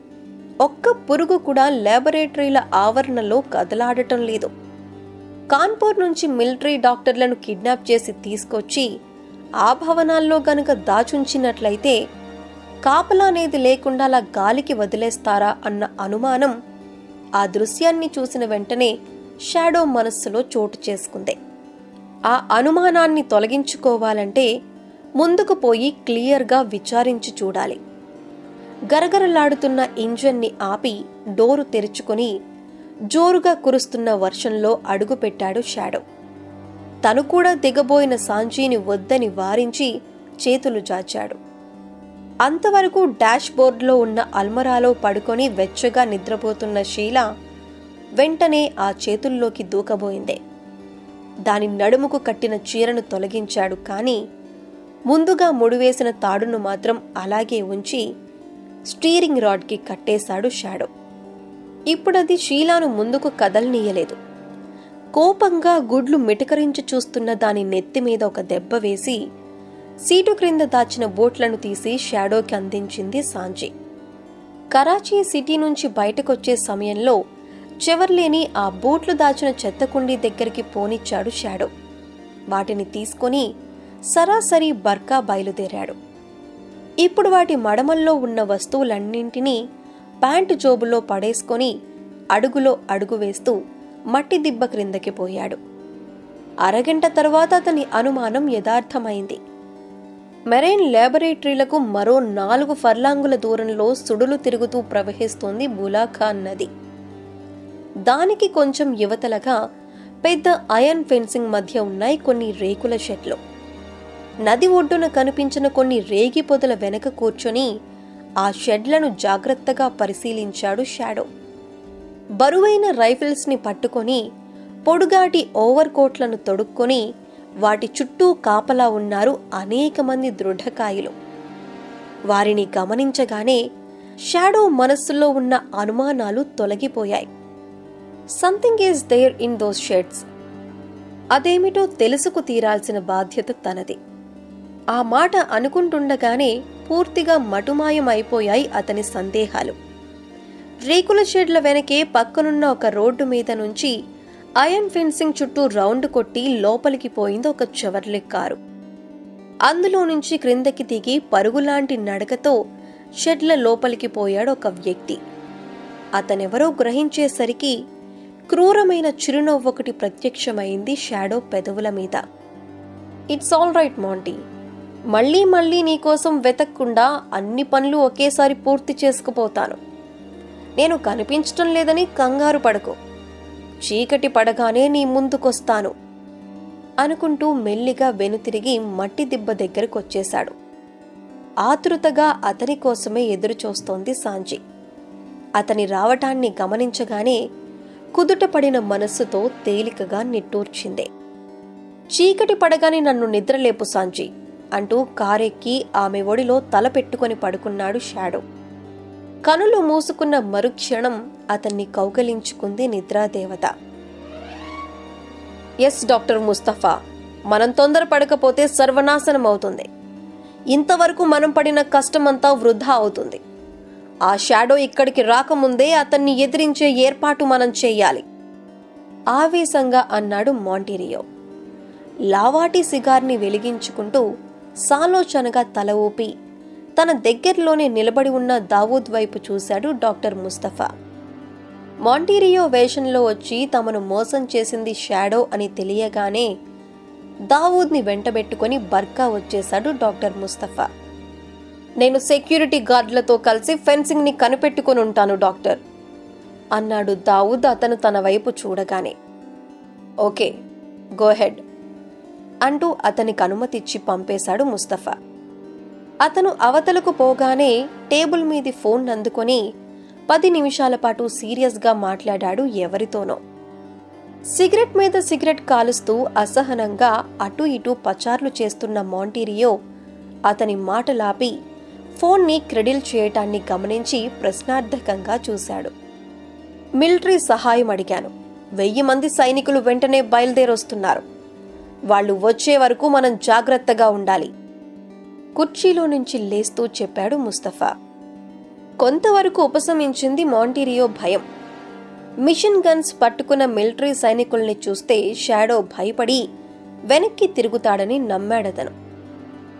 ఒక్క పురుగు కూడా ల్యాబొరేటరీల ఆవరణలో కదలాడటం లేదు కాన్పూర్ నుంచి మిలిటరీ డాక్టర్లను కిడ్నాప్ చేసి తీసుకొచ్చి ఆ భవనాల్లో గనుక దాచుంచినట్లయితే కాపలా అనేది లేకుండా అలా గాలికి వదిలేస్తారా అన్న అనుమానం ఆ దృశ్యాన్ని చూసిన వెంటనే షాడో మనస్సులో చోటు చేసుకుంది ఆ అనుమానాన్ని తొలగించుకోవాలంటే ముందుకు పోయి క్లియర్గా విచారించి చూడాలి గరగరలాడుతున్న ఇంజన్ని ఆపి డోరు తెరుచుకొని జోరుగా కురుస్తున్న వర్షంలో అడుగుపెట్టాడు షాడో తను కూడా దిగబోయిన సాంజీని వద్దని వారించి చేతులు జాచాడు అంతవరకు డాష్ బోర్డులో ఉన్న అల్మరాలో పడుకొని వెచ్చగా నిద్రపోతున్న షీల వెంటనే ఆ చేతుల్లోకి దూకబోయింది దాని నడుముకు కట్టిన చీరను తొలగించాడు కానీ ముందుగా ముడివేసిన తాడును మాత్రం అలాగే ఉంచి స్టీరింగ్ రాడ్కి కట్టేశాడు షాడో ఇప్పుడది షీలాను ముందుకు కదలనీయలేదు కోపంగా గుడ్లు మిటకరించి చూస్తున్న దాని నెత్తి మీద ఒక దెబ్బ వేసి సీటు క్రింద దాచిన బోట్లను తీసి షాడోకి అందించింది సాంజీ కరాచీ సిటీ నుంచి బయటకొచ్చే సమయంలో చెవర్లేని ఆ బోట్లు దాచిన చెత్తకుండీ దగ్గరికి పోనిచ్చాడు షాడో వాటిని తీసుకొని సరాసరి బర్కా బయలుదేరాడు ఇప్పుడు వాటి మడమల్లో ఉన్న వస్తువులన్నింటినీ ప్యాంటు జోబులో పడేసుకొని అడుగులో అడుగు వేస్తూ మట్టి దిబ్బ క్రిందకి పోయాడు అరగంట తర్వాత అతని అనుమానం యథార్థమైంది మెరైన్ ల్యాబొరేటరీలకు మరో నాలుగు ఫర్లాంగుల దూరంలో సుడులు తిరుగుతూ ప్రవహిస్తోంది బులాఖాన్ నది దానికి కొంచెం యువతలగా పెద్ద అయన్ ఫెన్సింగ్ మధ్య ఉన్నాయి కొన్ని రేకుల షెడ్లు నది ఒడ్డున కనిపించిన కొన్ని రేగి పొదల వెనక కూర్చొని ఆ షెడ్లను జాగ్రత్తగా పరిశీలించాడు షాడో బరువైన రైఫిల్స్ని పట్టుకొని పొడుగాటి ఓవర్ కోట్లను తొడుక్కొని వాటి చుట్టూ కాపలా ఉన్నారు అనేక మంది దృఢకాయులు వారిని గమనించగానే షాడో మనస్సులో ఉన్న అనుమానాలు తొలగిపోయాయి something is there in those sheds అదేమిటో తెలుసుకు తీరాల్సిన బాధ్యత తనది ఆ మాట అనుకుంటుండగానే పూర్తిగా మటుమాయమైపోయాయి అతని సందేహాలు రేకుల షెడ్ల వెనకే పక్కనున్న ఒక రోడ్డు మీద నుంచి అయన్ ఫెన్సింగ్ చుట్టూ రౌండ్ కొట్టి లోపలికి పోయింది ఒక చెవర్లె కారు అందులో నుంచి క్రిందకి దిగి పరుగులాంటి నడకతో షెడ్ల లోపలికి పోయాడు ఒక వ్యక్తి అతనెవరో గ్రహించేసరికి క్రూరమైన చిరునవ్వొకటి ప్రత్యక్షమైంది షాడో పెదవుల మీద ఇట్స్ ఆల్ రైట్ మాంటీ మళ్ళీ మళ్ళీ నీకోసం వెతక్కుండా అన్ని పనులు ఒకేసారి పూర్తి చేసుకుపోతాను నేను కనిపించటం లేదని కంగారు పడకు చీకటి పడగానే నీ ముందుకొస్తాను అనుకుంటూ మెల్లిగా వెనుతిరిగి మట్టి దిబ్బ దగ్గరకొచ్చేశాడు ఆతృతగా అతని కోసమే ఎదురుచూస్తోంది సాంజి అతని రావటాన్ని గమనించగానే కుదుటపడిన మనస్సుతో తేలికగా నిట్టూర్చింది చీకటి పడగానే నన్ను నిద్రలేపు సాంజి అంటూ కారెక్కి ఆమె ఒడిలో తల పెట్టుకొని పడుకున్నాడు షాడో కనులు మూసుకున్న మరుక్షణం అతన్ని కౌగలించుకుంది నిద్రాదేవత ఎస్ డాక్టర్ ముస్తఫా మనం తొందరపడకపోతే సర్వనాశనం అవుతుంది ఇంతవరకు మనం పడిన కష్టమంతా వృధా అవుతుంది ఆ షాడో ఇక్కడికి రాకముందే అతన్ని ఎదిరించే ఏర్పాటు మనం చెయ్యాలి ఆవేశంగా అన్నాడు మాంటీరియో లావాటి సిగార్ని వెలిగించుకుంటూ సాలోచనగా తల ఊపి తన దగ్గరలోనే నిలబడి ఉన్న దావూద్ వైపు చూశాడు డాక్టర్ ముస్తఫా మాంటీరియో వేషంలో వచ్చి తమను మోసం చేసింది షాడో అని తెలియగానే దావూద్ని వెంటబెట్టుకుని బర్కా వచ్చేశాడు డాక్టర్ ముస్తఫా నేను సెక్యూరిటీ గార్డులతో కలిసి ఫెన్సింగ్ని కనిపెట్టుకుని ఉంటాను డాక్టర్ అన్నాడు దావూద్ అతను తన వైపు చూడగానే ఓకే గోహెడ్ అంటూ అతనికి అనుమతిచ్చి పంపేశాడు ముస్తఫా అతను అవతలకు పోగానే టేబుల్ మీది ఫోన్ అందుకొని పది నిమిషాల పాటు సీరియస్గా మాట్లాడాడు ఎవరితోనో సిగరెట్ మీద సిగరెట్ కాలుస్తూ అసహనంగా అటు ఇటు పచార్లు చేస్తున్న మాంటీరియో అతని మాటలాపి ఫోన్ని క్రెడిల్ చేయటాన్ని గమనించి ప్రశ్నార్థకంగా చూశాడు మిలిటరీ సహాయం అడిగాను వెయ్యి మంది సైనికులు వెంటనే బయలుదేరొస్తున్నారు వాళ్ళు వచ్చే వరకు మనం జాగ్రత్తగా ఉండాలి కుర్చీలో నుంచి లేస్తూ చెప్పాడు ముస్తఫా కొంతవరకు ఉపశమించింది మాంటీరియో భయం మిషన్ గన్స్ పట్టుకున్న మిలిటరీ సైనికుల్ని చూస్తే షాడో భయపడి వెనక్కి తిరుగుతాడని నమ్మాడతను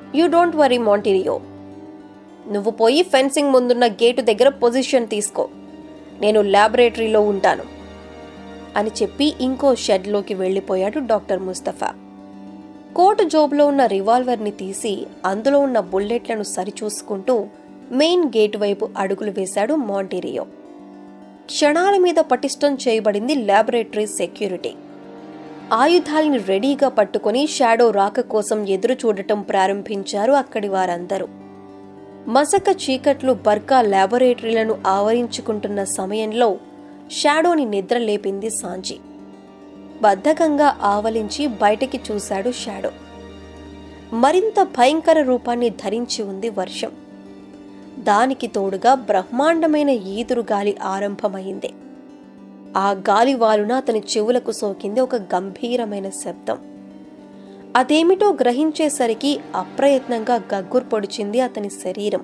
యూ డోంట్ వరీ మాంటీరియో నువ్వు పోయి ఫెన్సింగ్ ముందున్న గేటు దగ్గర పొజిషన్ తీసుకో నేను ల్యాబొరేటరీలో ఉంటాను అని చెప్పి ఇంకో షెడ్లోకి వెళ్ళిపోయాడు డాక్టర్ ముస్తఫా కోటు జోబులో ఉన్న రివాల్వర్ని తీసి అందులో ఉన్న బుల్లెట్లను సరిచూసుకుంటూ మెయిన్ గేట్ వైపు అడుగులు వేశాడు మాంటీరియో క్షణాల మీద పటిష్టం చేయబడింది ల్యాబొరేటరీ సెక్యూరిటీ ఆయుధాల్ని రెడీగా పట్టుకొని షాడో రాక కోసం ఎదురు చూడటం ప్రారంభించారు అక్కడి వారందరూ మసక చీకట్లు బర్కా ల్యాబొరేటరీలను ఆవరించుకుంటున్న సమయంలో షాడోని నిద్ర లేపింది సాంజీ బద్ధకంగా ఆవలించి బయటికి చూశాడు షాడో మరింత భయంకర రూపాన్ని ధరించి ఉంది వర్షం దానికి తోడుగా బ్రహ్మాండమైన ఈదురు గాలి ఆరంభమైంది ఆ గాలి వాలున అతని చెవులకు సోకింది ఒక గంభీరమైన శబ్దం అదేమిటో గ్రహించేసరికి అప్రయత్నంగా గగ్గురు పొడిచింది అతని శరీరం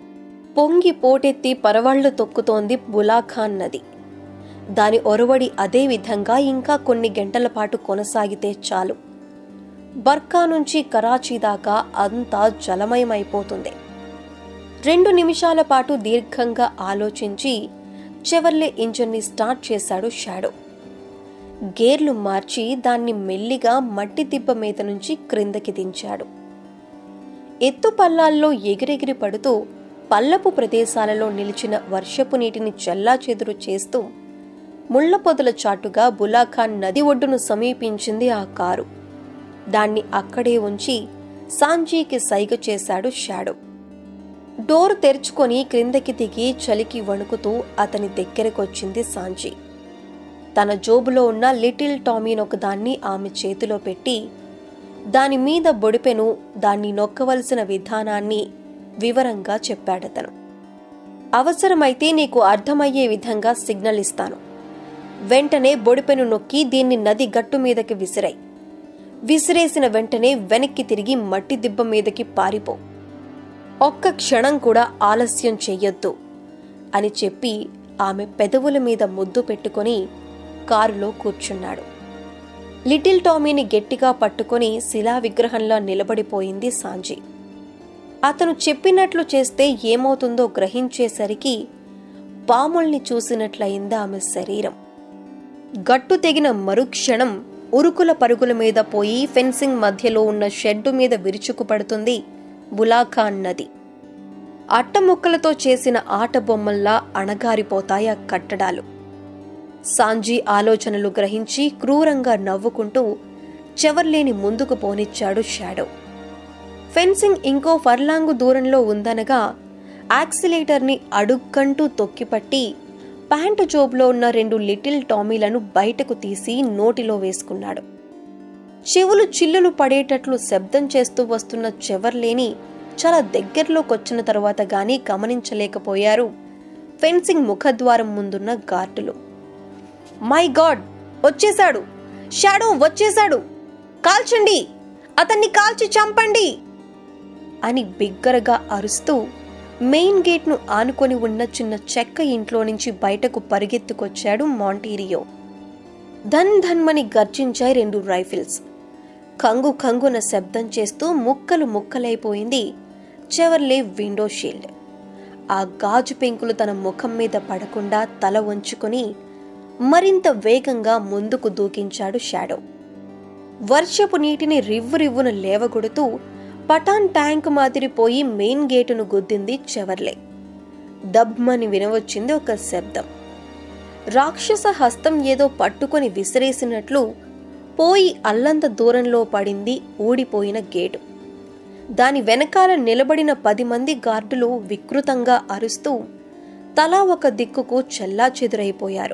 పొంగి పోటెత్తి పరవళ్లు తొక్కుతోంది బులాఖాన్ నది దాని ఒరవడి అదే విధంగా ఇంకా కొన్ని గంటల పాటు కొనసాగితే చాలు బర్కా నుంచి కరాచీ దాకా అంతా జలమయమైపోతుంది రెండు నిమిషాల పాటు దీర్ఘంగా ఆలోచించి చెవర్లే ఇంజన్ని స్టార్ట్ చేశాడు షాడో గేర్లు మార్చి దాన్ని మెల్లిగా మట్టి దిబ్బ మీద నుంచి క్రిందకి దించాడు ఎత్తు పల్లాల్లో ఎగిరెగిరి పడుతూ పల్లపు ప్రదేశాలలో నిలిచిన వర్షపు నీటిని చెల్లాచెదురు చేస్తూ ముళ్ల పొదల చాటుగా బులాఖాన్ నది ఒడ్డును సమీపించింది ఆ కారు దాన్ని అక్కడే ఉంచి సాంజీకి సైగ చేశాడు షాడో డోర్ తెరుచుకొని క్రిందకి దిగి చలికి వణుకుతూ అతని దగ్గరకొచ్చింది సాంజీ తన జోబులో ఉన్న లిటిల్ టామీన్ ఒకదాన్ని ఆమె చేతిలో పెట్టి దాని మీద బొడిపెను దాన్ని నొక్కవలసిన విధానాన్ని వివరంగా చెప్పాడతను అవసరమైతే నీకు అర్థమయ్యే విధంగా సిగ్నల్ ఇస్తాను వెంటనే బొడిపెను నొక్కి దీన్ని నది గట్టు మీదకి విసిరాయి విసిరేసిన వెంటనే వెనక్కి తిరిగి మట్టి దిబ్బ మీదకి పారిపో ఒక్క క్షణం కూడా ఆలస్యం చెయ్యొద్దు అని చెప్పి ఆమె పెదవుల మీద ముద్దు పెట్టుకొని కారులో కూర్చున్నాడు లిటిల్ టామీని గట్టిగా పట్టుకొని శిలా విగ్రహంలా నిలబడిపోయింది సాంజీ అతను చెప్పినట్లు చేస్తే ఏమవుతుందో గ్రహించేసరికి పాముల్ని చూసినట్లయింది ఆమె శరీరం గట్టు తెగిన మరుక్షణం ఉరుకుల పరుగుల మీద పోయి ఫెన్సింగ్ మధ్యలో ఉన్న షెడ్డు మీద విరుచుకుపడుతుంది బులాఖాన్ నది అట్టముక్కలతో చేసిన ఆట బొమ్మల్లా అణగారిపోతాయి ఆ కట్టడాలు సాంజీ ఆలోచనలు గ్రహించి క్రూరంగా నవ్వుకుంటూ చెవర్లేని ముందుకు పోనిచ్చాడు షాడో ఫెన్సింగ్ ఇంకో ఫర్లాంగు దూరంలో ఉందనగా యాక్సిలేటర్ని అడుక్కంటూ తొక్కిపట్టి ప్యాంటు జోబులో ఉన్న రెండు లిటిల్ టామీలను బయటకు తీసి నోటిలో వేసుకున్నాడు చెవులు చిల్లులు పడేటట్లు శబ్దం చేస్తూ వస్తున్న చెవర్లేని చాలా దగ్గరలోకొచ్చిన తరువాత గాని గమనించలేకపోయారు ఫెన్సింగ్ ముఖద్వారం ముందున్న గార్డులు మై గాడ్ వచ్చేశాడు షాడో వచ్చేశాడు కాల్చండి అతన్ని కాల్చి చంపండి అని బిగ్గరగా అరుస్తూ మెయిన్ గేట్ను ఆనుకొని ఉన్న చిన్న చెక్క ఇంట్లో నుంచి బయటకు పరిగెత్తుకొచ్చాడు మాంటీరియో ధన్ ధన్మని గర్జించాయి రెండు రైఫిల్స్ కంగు కంగున శబ్దం చేస్తూ ముక్కలు ముక్కలైపోయింది చెవర్లే విండో షీల్డ్ ఆ గాజు పెంకులు తన ముఖం మీద పడకుండా తల వంచుకొని మరింత వేగంగా ముందుకు దూకించాడు షాడో వర్షపు నీటిని రివ్వు రివ్వున లేవగొడుతూ పటాన్ ట్యాంక్ మాదిరిపోయి మెయిన్ గేటును గుద్దింది చెవర్లే దబ్మని వినవచ్చింది ఒక శబ్దం రాక్షస హస్తం ఏదో పట్టుకొని విసిరేసినట్లు పోయి అల్లంత దూరంలో పడింది ఊడిపోయిన గేటు దాని వెనకాల నిలబడిన పది మంది గార్డులు వికృతంగా అరుస్తూ తలా ఒక దిక్కుకు చెల్లా చెదురైపోయారు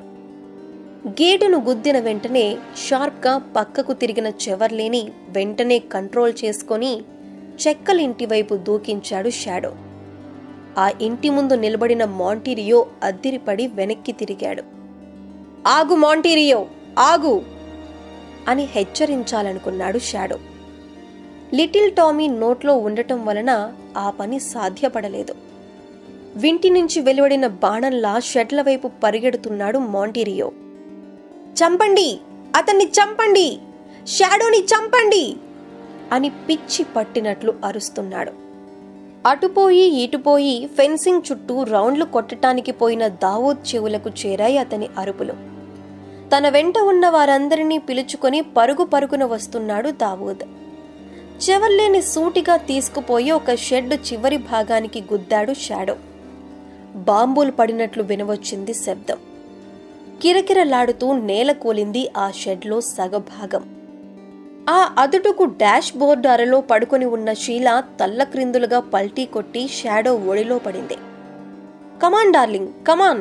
గేటును గుద్దిన వెంటనే షార్ప్గా పక్కకు తిరిగిన చెవర్లేని వెంటనే కంట్రోల్ చేసుకొని చెక్కలింటి వైపు దూకించాడు షాడో ఆ ఇంటి ముందు నిలబడిన మాంటీరియో అద్దిరిపడి వెనక్కి తిరిగాడు ఆగు మాంటీరియో ఆగు అని హెచ్చరించాలనుకున్నాడు షాడో లిటిల్ టామీ నోట్లో ఉండటం వలన ఆ పని సాధ్యపడలేదు వింటి నుంచి వెలువడిన బాణంలా షెడ్ల వైపు పరిగెడుతున్నాడు మాంటీరియో చంపండి అతన్ని చంపండి షాడోని చంపండి అని పిచ్చి పట్టినట్లు అరుస్తున్నాడు అటుపోయి ఇటుపోయి ఫెన్సింగ్ చుట్టూ రౌండ్లు కొట్టటానికి పోయిన దావూద్ చెవులకు చేరాయి అతని అరుపులు తన వెంట ఉన్న వారందరినీ పిలుచుకొని పరుగు పరుగున వస్తున్నాడు దావూద్ చెవర్లేని సూటిగా తీసుకుపోయి ఒక షెడ్ చివరి భాగానికి గుద్దాడు షాడో బాంబులు పడినట్లు వినవచ్చింది శబ్దం కిరకిరలాడుతూ నేల కూలింది ఆ షెడ్లో సగభాగం ఆ అదుటుకు డాష్ బోర్డు అరలో పడుకొని ఉన్న షీల తల్లక్రిందులుగా పల్టీ కొట్టి షాడో ఒడిలో పడింది కమాన్ డార్లింగ్ కమాన్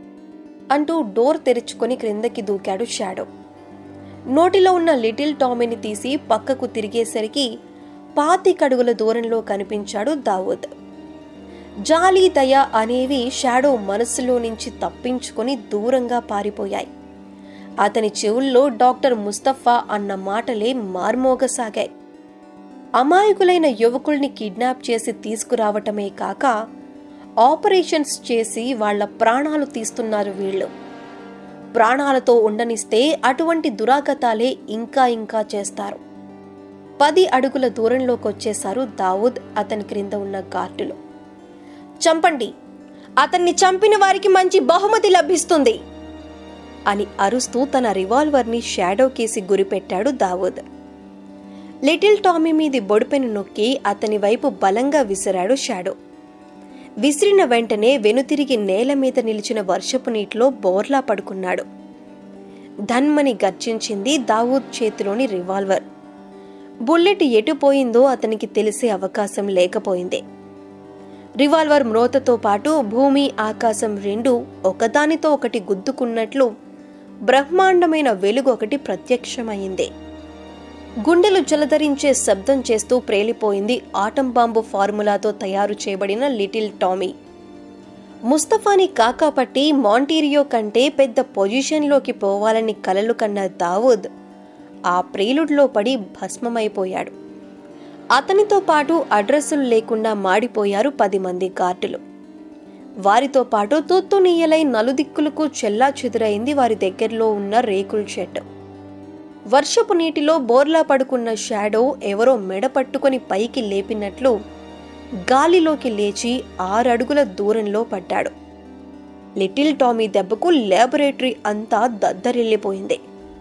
అంటూ డోర్ తెరుచుకొని క్రిందకి దూకాడు షాడో నోటిలో ఉన్న లిటిల్ టామీని తీసి పక్కకు తిరిగేసరికి పాతి కడుగుల దూరంలో కనిపించాడు దావూద్ జాలి దయ అనేవి షాడో మనస్సులో నుంచి తప్పించుకొని దూరంగా పారిపోయాయి అతని చెవుల్లో డాక్టర్ ముస్తఫా అన్న మాటలే మార్మోగసాగాయి అమాయకులైన యువకుల్ని కిడ్నాప్ చేసి తీసుకురావటమే కాక ఆపరేషన్స్ చేసి వాళ్ల ప్రాణాలు తీస్తున్నారు వీళ్ళు ప్రాణాలతో ఉండనిస్తే అటువంటి దురాగతాలే ఇంకా ఇంకా చేస్తారు పది అడుగుల దూరంలోకొచ్చేశారు దావూద్ అతని క్రింద ఉన్న గార్డులు చంపండి అతన్ని చంపిన వారికి మంచి బహుమతి లభిస్తుంది అని అరుస్తూ తన రివాల్వర్ని షాడో కేసి గురిపెట్టాడు దావూద్ లిటిల్ టామీ మీది బొడిపెను నొక్కి అతని వైపు బలంగా విసిరాడు షాడో విసిరిన వెంటనే వెనుతిరిగి నేల మీద నిలిచిన వర్షపు నీటిలో బోర్లా పడుకున్నాడు ధన్మని గర్జించింది దావూద్ చేతిలోని రివాల్వర్ బుల్లెట్ ఎటుపోయిందో అతనికి తెలిసే అవకాశం లేకపోయింది రివాల్వర్ మ్రోతతో పాటు భూమి ఆకాశం రెండు ఒకదానితో ఒకటి గుద్దుకున్నట్లు బ్రహ్మాండమైన వెలుగు ఒకటి ప్రత్యక్షమైంది గుండెలు జలధరించే శబ్దం చేస్తూ ప్రేలిపోయింది ఆటం బాంబు ఫార్ములాతో తయారు చేయబడిన లిటిల్ టామీ ముస్తఫాని కాకాపట్టి మాంటీరియో కంటే పెద్ద పొజిషన్లోకి పోవాలని కలలు కన్న దావూద్ ఆ ప్రేలుడ్లో పడి భస్మమైపోయాడు అతనితో పాటు అడ్రస్సులు లేకుండా మాడిపోయారు పది మంది గార్డులు వారితో పాటు తొత్తునీయలై నలుదిక్కులకు చెల్లా చెదురైంది వారి దగ్గరలో ఉన్న రేకుల షెడ్ వర్షపు నీటిలో బోర్లా పడుకున్న షాడో ఎవరో మెడ పట్టుకొని పైకి లేపినట్లు గాలిలోకి లేచి ఆరడుగుల దూరంలో పడ్డాడు లిటిల్ టామీ దెబ్బకు ల్యాబొరేటరీ అంతా దద్దరిల్లిపోయింది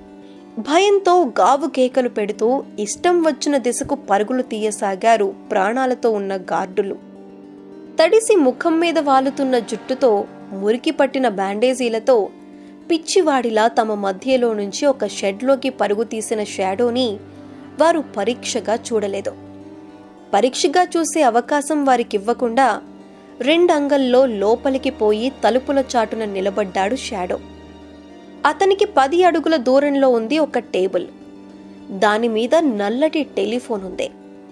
భయంతో గావు కేకలు పెడుతూ ఇష్టం వచ్చిన దిశకు పరుగులు తీయసాగారు ప్రాణాలతో ఉన్న గార్డులు తడిసి ముఖం మీద వాలుతున్న జుట్టుతో మురికి పట్టిన బ్యాండేజీలతో పిచ్చివాడిలా తమ మధ్యలో నుంచి ఒక షెడ్లోకి పరుగు తీసిన షాడోని వారు పరీక్షగా చూడలేదు పరీక్షగా చూసే అవకాశం వారికివ్వకుండా రెండంగల్లో లోపలికి పోయి తలుపుల చాటున నిలబడ్డాడు షాడో అతనికి పది అడుగుల దూరంలో ఉంది ఒక టేబుల్ దాని మీద నల్లటి టెలిఫోన్ ఉంది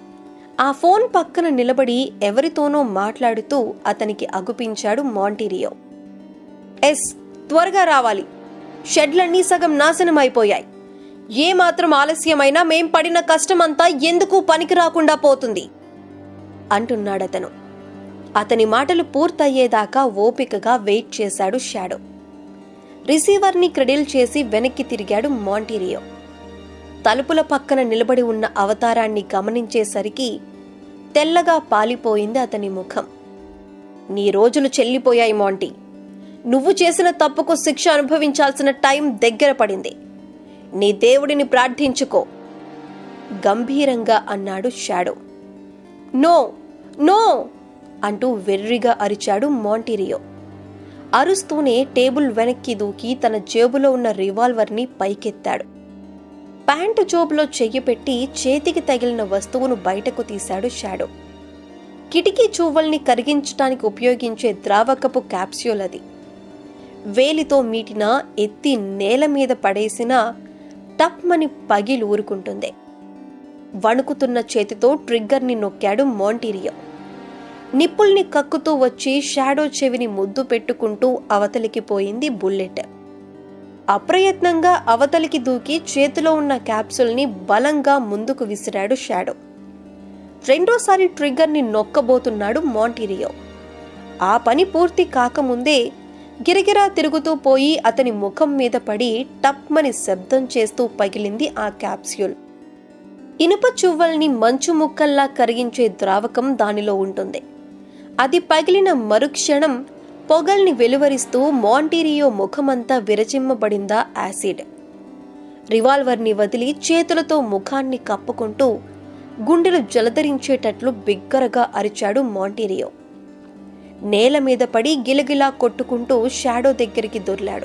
ఆ ఫోన్ పక్కన నిలబడి ఎవరితోనో మాట్లాడుతూ అతనికి అగుపించాడు మాంటీరియో ఎస్ త్వరగా రావాలి షెడ్లన్నీ సగం నాశనం అయిపోయాయి ఏ మాత్రం ఆలస్యమైనా మేం పడిన కష్టమంతా ఎందుకు పనికి రాకుండా పోతుంది అంటున్నాడతను అతని మాటలు పూర్తయ్యేదాకా ఓపికగా వెయిట్ చేశాడు షాడో రిసీవర్ని క్రెడిల్ చేసి వెనక్కి తిరిగాడు మాంటీరియో తలుపుల పక్కన నిలబడి ఉన్న అవతారాన్ని గమనించేసరికి తెల్లగా పాలిపోయింది అతని ముఖం నీ రోజులు చెల్లిపోయాయి మాంటీ నువ్వు చేసిన తప్పుకు శిక్ష అనుభవించాల్సిన టైం దగ్గర పడింది నీ దేవుడిని ప్రార్థించుకో గంభీరంగా అన్నాడు షాడో నో నో అంటూ వెర్రిగా అరిచాడు మాంటీరియో అరుస్తూనే టేబుల్ వెనక్కి దూకి తన జేబులో ఉన్న రివాల్వర్ని పైకెత్తాడు ప్యాంటు జోబులో చెయ్యి పెట్టి చేతికి తగిలిన వస్తువును బయటకు తీశాడు షాడో కిటికీ చూవల్ని కరిగించడానికి ఉపయోగించే ద్రావకపు క్యాప్స్యూల్ అది వేలితో మీటిన ఎత్తి నేల మీద పడేసిన టప్మని పగిలి ఊరుకుంటుంది వణుకుతున్న చేతితో ట్రిగ్గర్ని నొక్కాడు మాంటీరియో నిప్పుల్ని కక్కుతూ వచ్చి షాడో చెవిని ముద్దు పెట్టుకుంటూ అవతలికి పోయింది బుల్లెట్ అప్రయత్నంగా అవతలికి దూకి చేతిలో ఉన్న క్యాప్సుల్ని బలంగా ముందుకు విసిరాడు షాడో రెండోసారి ట్రిగ్గర్ని నొక్కబోతున్నాడు మాంటీరియో ఆ పని పూర్తి కాకముందే గిరగిరా తిరుగుతూ పోయి అతని ముఖం మీద పడి టప్మని శబ్దం చేస్తూ పగిలింది ఆ క్యాప్స్యూల్ ఇనుప చువ్వల్ని మంచు ముక్కల్లా కరిగించే ద్రావకం దానిలో ఉంటుంది అది పగిలిన మరుక్షణం పొగల్ని వెలువరిస్తూ మాంటీరియో ముఖమంతా విరచిమ్మబడిందా యాసిడ్ రివాల్వర్ని వదిలి చేతులతో ముఖాన్ని కప్పుకుంటూ గుండెలు జలధరించేటట్లు బిగ్గరగా అరిచాడు మాంటీరియో నేల మీద పడి గిలగిలా కొట్టుకుంటూ షాడో దగ్గరికి దొర్లాడు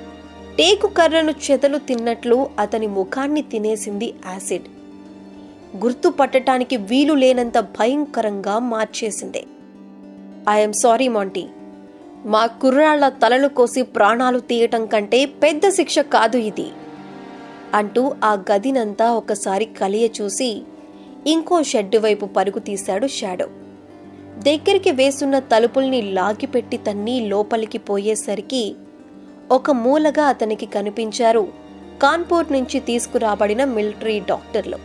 టేకు కర్రను చెదలు తిన్నట్లు అతని ముఖాన్ని తినేసింది యాసిడ్ గుర్తుపట్టటానికి వీలు లేనంత భయంకరంగా మార్చేసింది ఐఎమ్ సారీ మాంటీ మా కుర్రాళ్ల తలలు కోసి ప్రాణాలు తీయటం కంటే పెద్ద శిక్ష కాదు ఇది అంటూ ఆ గదినంతా ఒకసారి కలియ చూసి ఇంకో షెడ్డు వైపు పరుగు తీశాడు షాడో దగ్గరికి వేసున్న తలుపుల్ని లాగిపెట్టి తన్ని లోపలికి పోయేసరికి ఒక మూలగా అతనికి కనిపించారు కాన్పూర్ నుంచి తీసుకురాబడిన మిలిటరీ డాక్టర్లు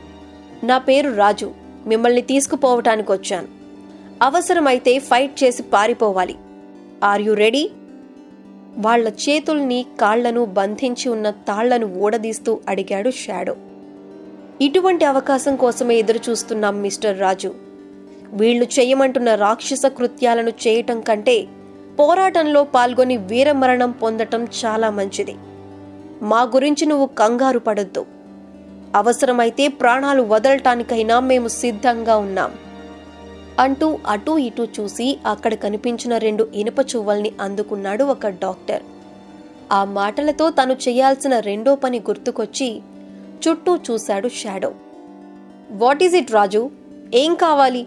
నా పేరు రాజు మిమ్మల్ని తీసుకుపోవటానికి వచ్చాను అవసరమైతే ఫైట్ చేసి పారిపోవాలి ఆర్ యు రెడీ వాళ్ల చేతుల్ని కాళ్లను బంధించి ఉన్న తాళ్లను ఊడదీస్తూ అడిగాడు షాడో ఇటువంటి అవకాశం కోసమే ఎదురు చూస్తున్నాం మిస్టర్ రాజు వీళ్లు చేయమంటున్న రాక్షస కృత్యాలను చేయటం కంటే పోరాటంలో పాల్గొని వీరమరణం పొందటం చాలా మంచిది మా గురించి నువ్వు కంగారు పడొద్దు అవసరమైతే ప్రాణాలు వదలటానికైనా మేము సిద్ధంగా ఉన్నాం అంటూ అటూ ఇటూ చూసి అక్కడ కనిపించిన రెండు ఇనుప చువ్వల్ని అందుకున్నాడు ఒక డాక్టర్ ఆ మాటలతో తను చేయాల్సిన రెండో పని గుర్తుకొచ్చి చుట్టూ చూశాడు Shadow what is it Raju ఏం కావాలి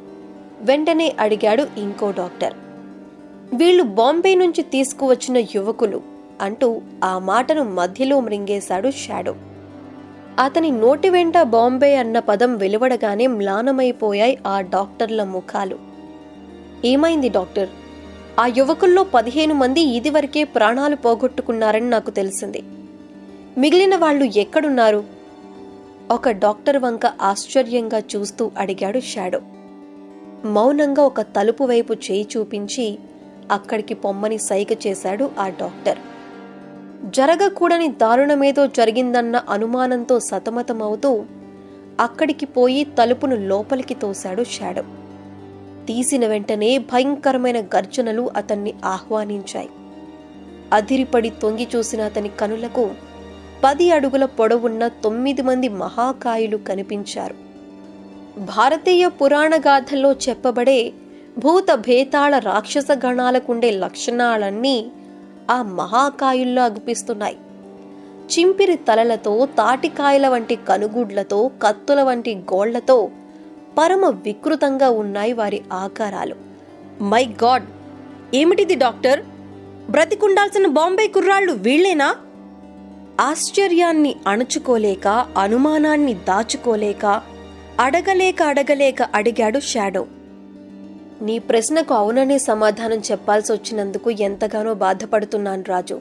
వెంటనే అడిగాడు ఇంకో డాక్టర్ వీళ్ళు బాంబే నుంచి తీసుకువచ్చిన యువకులు అంటూ ఆ మాటను మధ్యలో మృంగేశాడు షాడో అతని నోటి వెంట బాంబే అన్న పదం వెలువడగానే మ్లానమైపోయాయి ఆ డాక్టర్ల ముఖాలు ఏమైంది డాక్టర్ ఆ యువకుల్లో పదిహేను మంది ఇదివరకే ప్రాణాలు పోగొట్టుకున్నారని నాకు తెలిసింది మిగిలిన వాళ్ళు ఎక్కడున్నారు ఒక డాక్టర్ వంక ఆశ్చర్యంగా చూస్తూ అడిగాడు షాడో మౌనంగా ఒక తలుపు వైపు చేయి చూపించి అక్కడికి పొమ్మని సైగ చేశాడు ఆ డాక్టర్ జరగకూడని దారుణమేదో జరిగిందన్న అనుమానంతో సతమతమవుతూ అక్కడికి పోయి తలుపును లోపలికి తోశాడు షాడో తీసిన వెంటనే భయంకరమైన గర్జనలు అతన్ని ఆహ్వానించాయి అదిరిపడి తొంగి చూసిన అతని కనులకు పది అడుగుల పొడవున్న తొమ్మిది మంది మహాకాయులు కనిపించారు భారతీయ పురాణ గాథల్లో చెప్పబడే భూత భేతాళ రాక్షస గణాలకుండే లక్షణాలన్నీ ఆ మహాకాయుల్లో అగుపిస్తున్నాయి చింపిరి తలలతో తాటికాయల వంటి కనుగుడ్లతో కత్తుల వంటి గోళ్లతో పరమ వికృతంగా ఉన్నాయి వారి ఆకారాలు మై గాడ్ ఏమిటిది డాక్టర్ బ్రతికుండాల్సిన బాంబే కుర్రాళ్ళు వీళ్ళేనా ఆశ్చర్యాన్ని అణుచుకోలేక అనుమానాన్ని దాచుకోలేక అడగలేక అడగలేక అడిగాడు షాడో నీ ప్రశ్నకు అవుననే సమాధానం చెప్పాల్సి వచ్చినందుకు ఎంతగానో బాధపడుతున్నాను రాజు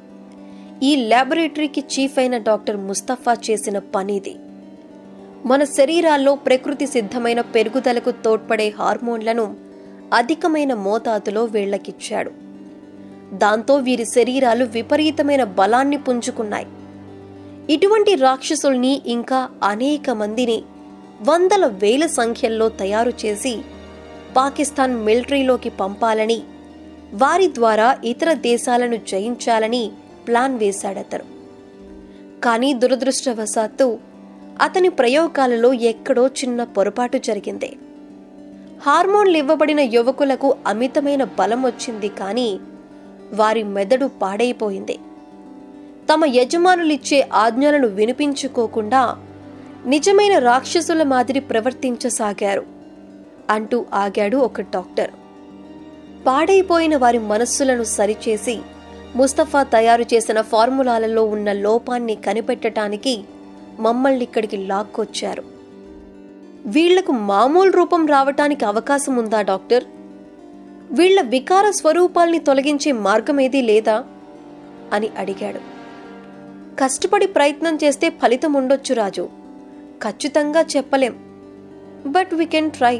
ఈ ల్యాబొరేటరీకి చీఫ్ అయిన డాక్టర్ ముస్తఫా చేసిన పనిది మన శరీరాల్లో ప్రకృతి సిద్ధమైన పెరుగుదలకు తోడ్పడే హార్మోన్లను అధికమైన మోతాదులో వీళ్లకిచ్చాడు దాంతో వీరి శరీరాలు విపరీతమైన బలాన్ని పుంజుకున్నాయి ఇటువంటి రాక్షసుల్ని ఇంకా అనేక మందిని వందల వేల సంఖ్యల్లో తయారు చేసి పాకిస్తాన్ మిలిటరీలోకి పంపాలని వారి ద్వారా ఇతర దేశాలను జయించాలని ప్లాన్ వేశాడతను కానీ దురదృష్టవశాత్తు అతని ప్రయోగాలలో ఎక్కడో చిన్న పొరపాటు జరిగింది హార్మోన్లు ఇవ్వబడిన యువకులకు అమితమైన బలం వచ్చింది కానీ వారి మెదడు పాడైపోయింది తమ యజమానులిచ్చే ఆజ్ఞలను వినిపించుకోకుండా నిజమైన రాక్షసుల మాదిరి ప్రవర్తించసాగారు అంటూ ఆగాడు ఒక డాక్టర్ పాడైపోయిన వారి మనస్సులను సరిచేసి ముస్తఫా తయారు చేసిన ఫార్ములాలలో ఉన్న లోపాన్ని కనిపెట్టడానికి మమ్మల్ని ఇక్కడికి లాక్కొచ్చారు వీళ్లకు మామూలు రూపం రావటానికి అవకాశం ఉందా డాక్టర్ వీళ్ల వికార స్వరూపాల్ని తొలగించే మార్గం ఏదీ లేదా అని అడిగాడు కష్టపడి ప్రయత్నం చేస్తే ఫలితం ఉండొచ్చు రాజు ఖచ్చితంగా చెప్పలేం బట్ వీ కెన్ ట్రై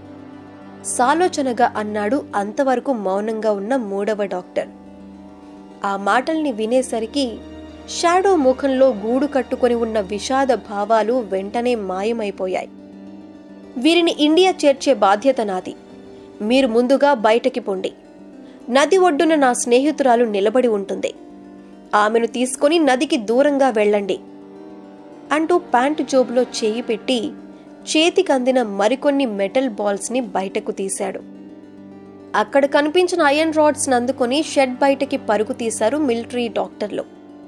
సాలోచనగా అన్నాడు అంతవరకు మౌనంగా ఉన్న మూడవ డాక్టర్ ఆ మాటల్ని వినేసరికి షాడో ముఖంలో గూడు కట్టుకొని ఉన్న విషాద భావాలు వెంటనే మాయమైపోయాయి వీరిని ఇండియా చేర్చే బాధ్యత నాది మీరు ముందుగా బయటకి పొండి నది ఒడ్డున నా స్నేహితురాలు నిలబడి ఉంటుంది ఆమెను తీసుకొని నదికి దూరంగా వెళ్ళండి అంటూ ప్యాంటు జోబులో చేయి పెట్టి చేతికి అందిన మరికొన్ని మెటల్ బాల్స్ని బయటకు తీశాడు అక్కడ కనిపించిన ఐరన్ రాడ్స్ అందుకొని షెడ్ బయటకి పరుగు తీశారు మిలిటరీ డాక్టర్లు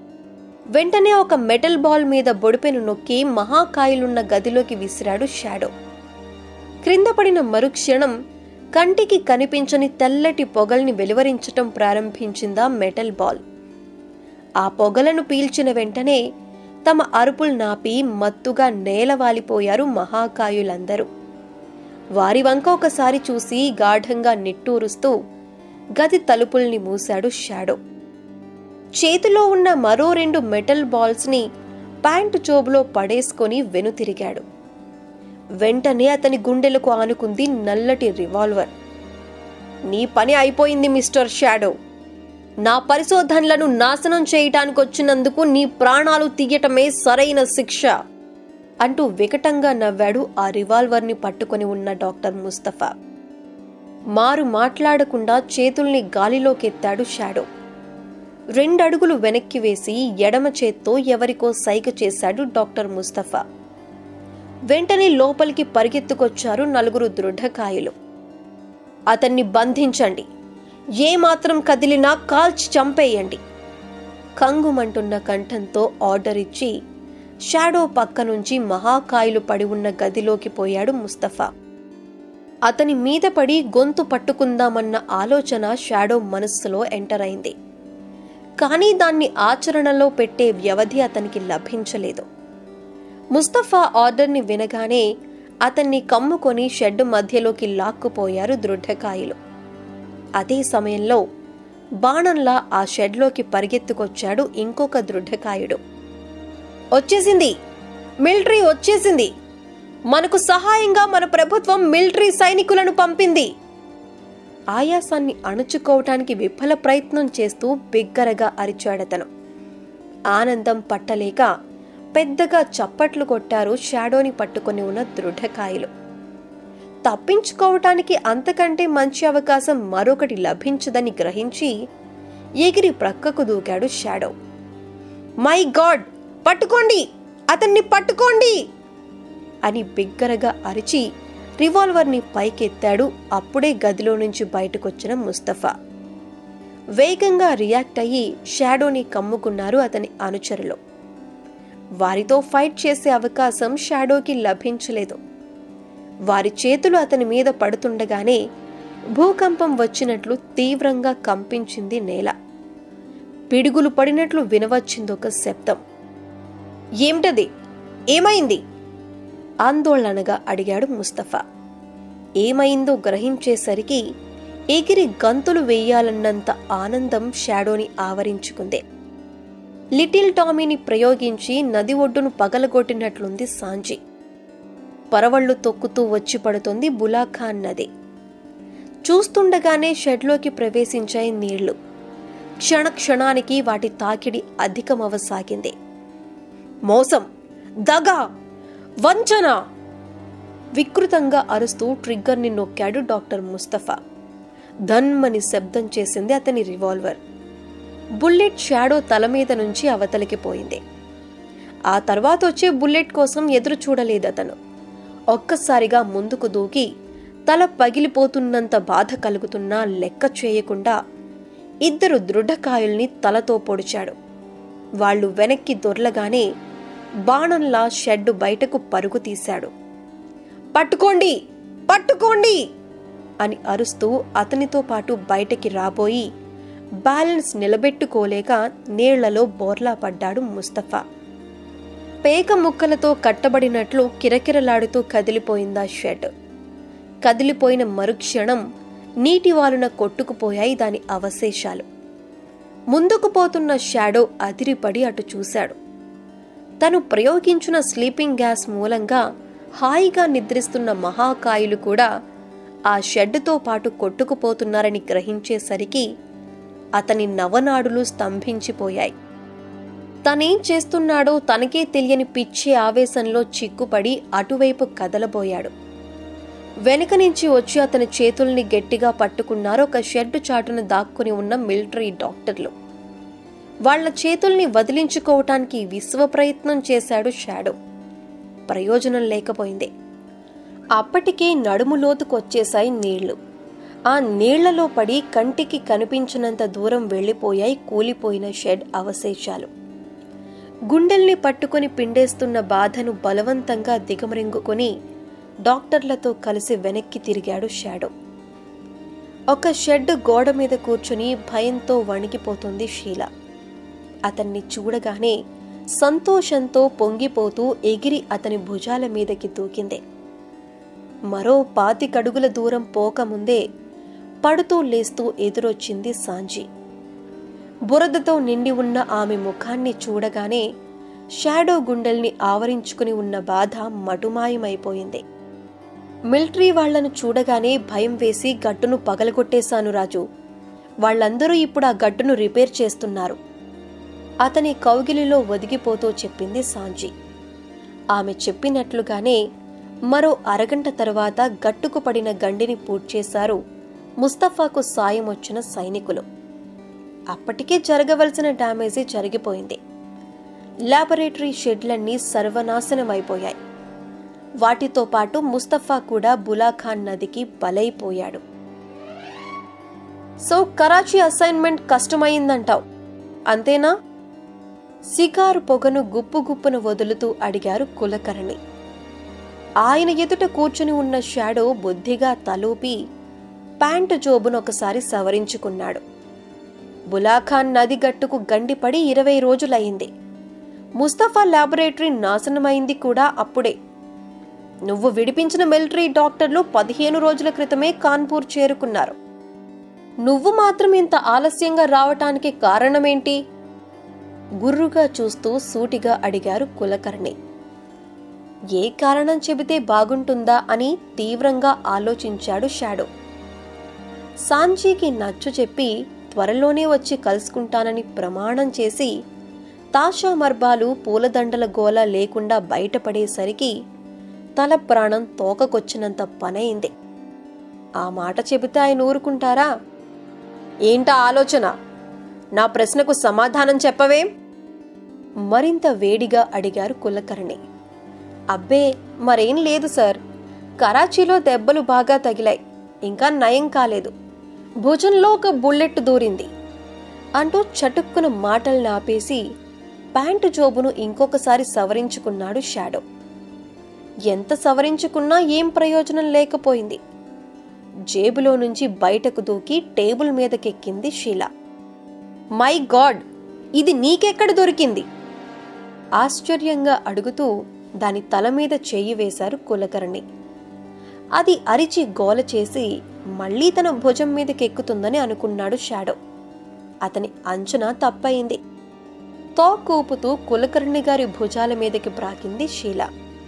వెంటనే ఒక మెటల్ బాల్ మీద బొడిపెను నొక్కి మహాకాయులున్న గదిలోకి విసిరాడు షాడో క్రింద పడిన మరుక్షణం కంటికి కనిపించని తెల్లటి పొగల్ని వెలువరించటం ప్రారంభించిందా మెటల్ బాల్ ఆ పొగలను పీల్చిన వెంటనే తమ అరుపులు నాపి మత్తుగా నేలవాలిపోయారు మహాకాయులందరూ వారి వంక ఒకసారి చూసి గాఢంగా నిట్టూరుస్తూ గది తలుపుల్ని మూశాడు షాడో చేతిలో ఉన్న మరో రెండు మెటల్ బాల్స్ని ప్యాంటు జోబులో పడేసుకొని వెనుతిరిగాడు వెంటనే అతని గుండెలకు ఆనుకుంది నల్లటి రివాల్వర్ నీ పని అయిపోయింది మిస్టర్ షాడో నా పరిశోధనలను నాశనం చేయటానికి వచ్చినందుకు నీ ప్రాణాలు తీయటమే సరైన శిక్ష అంటూ వికటంగా నవ్వాడు ఆ రివాల్వర్ని పట్టుకొని ఉన్న డాక్టర్ ముస్తఫా మారు మాట్లాడకుండా చేతుల్ని గాలిలోకెత్తాడు షాడో రెండడుగులు వెనక్కి వేసి ఎడమ చేత్తో ఎవరికో సైగ చేశాడు డాక్టర్ ముస్తఫా వెంటనే లోపలికి పరిగెత్తుకొచ్చారు నలుగురు దృఢకాయులు అతన్ని బంధించండి ఏమాత్రం కదిలినా కాల్చి చంపేయండి కంగుమంటున్న కంఠంతో ఆర్డర్ ఇచ్చి షాడో పక్క నుంచి మహాకాయులు పడి ఉన్న గదిలోకి పోయాడు ముస్తఫా అతని మీద పడి గొంతు పట్టుకుందామన్న ఆలోచన షాడో మనస్సులో ఎంటర్ అయింది కానీ దాన్ని ఆచరణలో పెట్టే వ్యవధి అతనికి లభించలేదు ముస్తఫా ఆర్డర్ని వినగానే అతన్ని కమ్ముకొని షెడ్ మధ్యలోకి లాక్కుపోయారు దృఢకాయలు అదే సమయంలో బాణంలా ఆ షెడ్లోకి పరిగెత్తుకొచ్చాడు ఇంకొక దృఢకాయుడు వచ్చేసింది మిలిటరీ వచ్చేసింది మనకు సహాయంగా మన ప్రభుత్వం మిలిటరీ సైనికులను పంపింది ఆయాసాన్ని అణుచుకోవటానికి విఫల ప్రయత్నం చేస్తూ బిగ్గరగా అరిచాడతను ఆనందం పట్టలేక పెద్దగా చప్పట్లు కొట్టారు షాడోని పట్టుకొని ఉన్న దృఢకాయలు తప్పించుకోవటానికి అంతకంటే మంచి అవకాశం మరొకటి లభించదని గ్రహించి ఎగిరి ప్రక్కకు దూకాడు షాడో మై గాడ్ పట్టుకోండి అతన్ని పట్టుకోండి అని బిగ్గరగా అరిచి రివాల్వర్ని పైకెత్తాడు అప్పుడే గదిలో నుంచి బయటకొచ్చిన ముస్తఫా వేగంగా రియాక్ట్ అయ్యి షాడోని కమ్ముకున్నారు అతని అనుచరులు వారితో ఫైట్ చేసే అవకాశం షాడోకి లభించలేదు వారి చేతులు అతని మీద పడుతుండగానే భూకంపం వచ్చినట్లు తీవ్రంగా కంపించింది నేల పిడుగులు పడినట్లు వినవచ్చిందొక శబ్దం ఏమిటది ఏమైంది ఆందోళనగా అడిగాడు ముస్తఫా ఏమైందో గ్రహించేసరికి ఎగిరి గంతులు వేయాలన్నంత ఆనందం షాడోని ఆవరించుకుంది లిటిల్ టామీని ప్రయోగించి నది ఒడ్డును పగలగొట్టినట్లుంది సాంజీ పరవళ్లు తొక్కుతూ వచ్చి పడుతుంది బులాఖాన్ నది చూస్తుండగానే షెడ్లోకి ప్రవేశించాయి నీళ్లు క్షణ క్షణానికి వాటి తాకిడి అధికమవసాగింది మోసం దగ వంచన వికృతంగా అరుస్తూ ట్రిగ్గర్ని నొక్కాడు డాక్టర్ ముస్తఫా ధన్మని శబ్దం చేసింది అతని రివాల్వర్ బుల్లెట్ షాడో తల మీద నుంచి అవతలికి పోయింది ఆ తర్వాత వచ్చే బుల్లెట్ కోసం ఎదురు చూడలేదు అతను ఒక్కసారిగా ముందుకు దూకి తల పగిలిపోతున్నంత బాధ కలుగుతున్నా లెక్క చేయకుండా ఇద్దరు దృఢకాయల్ని తలతో పొడిచాడు వాళ్ళు వెనక్కి దొర్లగానే బాణంలా షెడ్డు బయటకు పరుగు తీశాడు పట్టుకోండి పట్టుకోండి అని అరుస్తూ అతనితో పాటు బయటకి రాబోయి బ్యాలెన్స్ నిలబెట్టుకోలేక నీళ్లలో బోర్లా పడ్డాడు ముస్తఫా పేక ముక్కలతో కట్టబడినట్లు కిరకిరలాడుతూ కదిలిపోయిందా షెడ్ కదిలిపోయిన మరుక్షణం నీటి వాలున కొట్టుకుపోయాయి దాని అవశేషాలు ముందుకు పోతున్న షాడో అదిరిపడి అటు చూశాడు తను ప్రయోగించిన స్లీపింగ్ గ్యాస్ మూలంగా హాయిగా నిద్రిస్తున్న మహాకాయులు కూడా ఆ షెడ్డుతో పాటు కొట్టుకుపోతున్నారని గ్రహించేసరికి అతని నవనాడులు స్తంభించిపోయాయి తనేం చేస్తున్నాడో తనకే తెలియని పిచ్చి ఆవేశంలో చిక్కుపడి అటువైపు కదలబోయాడు వెనుక నుంచి వచ్చి అతని చేతుల్ని గట్టిగా పట్టుకున్నారు ఒక షెడ్ చాటున దాక్కుని ఉన్న మిలిటరీ డాక్టర్లు వాళ్ళ చేతుల్ని వదిలించుకోవటానికి విశ్వ ప్రయత్నం చేశాడు షాడో ప్రయోజనం లేకపోయింది అప్పటికే నడుము లోతుకొచ్చేశాయి నీళ్లు ఆ నీళ్లలో పడి కంటికి కనిపించినంత దూరం వెళ్లిపోయాయి కూలిపోయిన షెడ్ అవశేషాలు గుండెల్ని పట్టుకొని పిండేస్తున్న బాధను బలవంతంగా దిగమరింగుకొని డాక్టర్లతో కలిసి వెనక్కి తిరిగాడు షాడో ఒక షెడ్ గోడ మీద కూర్చుని భయంతో వణికిపోతుంది షీల అతన్ని చూడగానే సంతోషంతో పొంగిపోతూ ఎగిరి అతని భుజాల మీదకి దూకింది మరో పాతికడుగుల దూరం పోకముందే పడుతూ లేస్తూ ఎదురొచ్చింది సాంజీ బురదతో నిండి ఉన్న ఆమె ముఖాన్ని చూడగానే షాడో గుండెల్ని ఆవరించుకుని ఉన్న బాధ మటుమాయమైపోయింది మిలిటరీ వాళ్లను చూడగానే భయం వేసి గట్టును పగలగొట్టేశాను రాజు వాళ్ళందరూ ఇప్పుడు ఆ గట్టును రిపేర్ చేస్తున్నారు అతని కౌగిలిలో ఒదిగిపోతూ చెప్పింది సాంజీ ఆమె చెప్పినట్లుగానే మరో అరగంట తర్వాత గట్టుకు పడిన గండిని పూడ్చేశారు ముస్తఫాకు సాయం వచ్చిన సైనికులు అప్పటికే జరగవలసిన డ్యామేజీ జరిగిపోయింది లాబొరేటరీ షెడ్లన్నీ సర్వనాశనమైపోయాయి వాటితో పాటు ముస్తఫా కూడా బులాఖాన్ నదికి బలైపోయాడు సో కరాచీ అసైన్మెంట్ కష్టమైందంటావు అంతేనా సిగారు పొగను గుప్పు గుప్పున వదులుతూ అడిగారు కులకర్ణి ఆయన ఎదుట కూర్చుని ఉన్న షాడో బుద్ధిగా తలూపి ప్యాంటు జోబును ఒకసారి సవరించుకున్నాడు బులాఖాన్ నది గట్టుకు గండిపడి ఇరవై రోజులయ్యింది ముస్తఫా లాబొరేటరీ నాశనమైంది కూడా అప్పుడే నువ్వు విడిపించిన మిలిటరీ డాక్టర్లు పదిహేను రోజుల క్రితమే కాన్పూర్ చేరుకున్నారు నువ్వు మాత్రం ఇంత ఆలస్యంగా రావటానికి కారణమేంటి గుర్రుగా చూస్తూ సూటిగా అడిగారు కులకర్ణి ఏ కారణం చెబితే బాగుంటుందా అని తీవ్రంగా ఆలోచించాడు షాడో సాంజీకి నచ్చు చెప్పి త్వరలోనే వచ్చి కలుసుకుంటానని ప్రమాణం చేసి తాషా మర్బాలు పూలదండల గోల లేకుండా బయటపడేసరికి తల ప్రాణం తోకకొచ్చినంత పనైంది ఆ మాట చెబితే ఆయన ఊరుకుంటారా ఏంటా ఆలోచన నా ప్రశ్నకు సమాధానం చెప్పవేం మరింత వేడిగా అడిగారు కులకర్ణి అబ్బే మరేం లేదు సార్ కరాచీలో దెబ్బలు బాగా తగిలాయి ఇంకా నయం కాలేదు భుజంలో ఒక బుల్లెట్ దూరింది అంటూ చటుక్కున మాటల్ని ఆపేసి ప్యాంటు జోబును ఇంకొకసారి సవరించుకున్నాడు షాడో ఎంత సవరించుకున్నా ఏం ప్రయోజనం లేకపోయింది జేబులో నుంచి బయటకు దూకి టేబుల్ మీదకెక్కింది షీల మై గాడ్ ఇది నీకెక్కడ దొరికింది ఆశ్చర్యంగా అడుగుతూ దాని తల మీద చెయ్యి వేశారు కులకర్ణి అది అరిచి గోల చేసి మళ్లీ తన భుజం మీదకెక్కుతుందని అనుకున్నాడు షాడో అతని అంచనా తప్పయింది తోకూపుతూ కులకర్ణి గారి భుజాల మీదకి బ్రాకింది షీల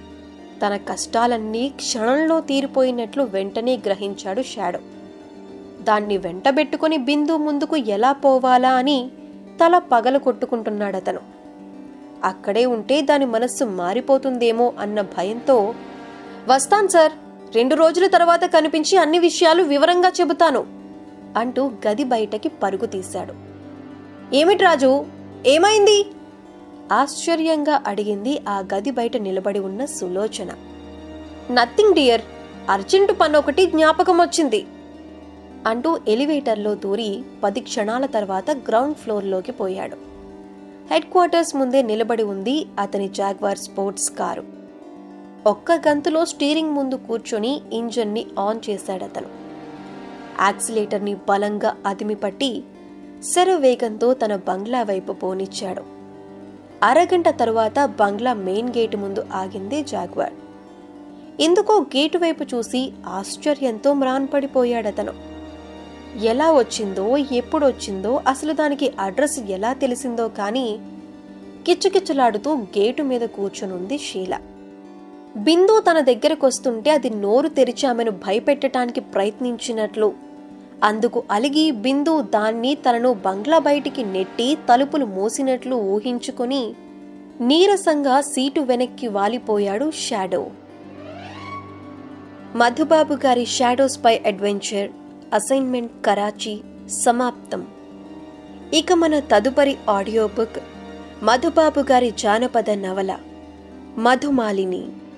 తన కష్టాలన్నీ క్షణంలో తీరిపోయినట్లు వెంటనే గ్రహించాడు షాడో దాన్ని వెంటబెట్టుకుని బిందు ముందుకు ఎలా పోవాలా అని తల పగల కొట్టుకుంటున్నాడతను అక్కడే ఉంటే దాని మనస్సు మారిపోతుందేమో అన్న భయంతో వస్తాన్ సార్ రెండు రోజుల తర్వాత కనిపించి అన్ని విషయాలు వివరంగా చెబుతాను అంటూ గది బయటకి పరుగు తీశాడు ఏమిటి రాజు ఏమైంది ఆశ్చర్యంగా అడిగింది ఆ గది బయట నిలబడి ఉన్న సులోచన నథింగ్ డియర్ అర్జెంటు పని ఒకటి జ్ఞాపకం వచ్చింది అంటూ ఎలివేటర్లో దూరి పది క్షణాల తర్వాత గ్రౌండ్ ఫ్లోర్లోకి పోయాడు హెడ్ క్వార్టర్స్ ముందే నిలబడి ఉంది అతని జాగ్వార్ స్పోర్ట్స్ కారు ఒక్క గంతులో స్టీరింగ్ ముందు కూర్చొని ఇంజన్ని ఆన్ చేశాడతను యాక్సిలేటర్ని బలంగా అదిమిపట్టి శరవేగంతో తన బంగ్లా వైపు పోనిచ్చాడు అరగంట తరువాత బంగ్లా మెయిన్ గేటు ముందు ఆగింది జాగ్వార్ ఎందుకో గేటు వైపు చూసి ఆశ్చర్యంతో మ్రాన్పడిపోయాడతను ఎలా వచ్చిందో ఎప్పుడు వచ్చిందో అసలు దానికి అడ్రస్ ఎలా తెలిసిందో కానీ కిచ్చకిచ్చలాడుతూ గేటు మీద కూర్చునుంది షీల బిందు తన దగ్గరకొస్తుంటే అది నోరు తెరిచి ఆమెను భయపెట్టడానికి ప్రయత్నించినట్లు అందుకు అలిగి బిందు దాన్ని తనను బంగ్లా బయటికి నెట్టి తలుపులు మూసినట్లు ఊహించుకుని నీరసంగా సీటు వెనక్కి వాలిపోయాడు షాడో మధుబాబు గారి షాడోస్ పై అడ్వెంచర్ అసైన్మెంట్ కరాచీ సమాప్తం ఇక మన తదుపరి ఆడియో బుక్ మధుబాబు గారి జానపద నవల మధుమాలిని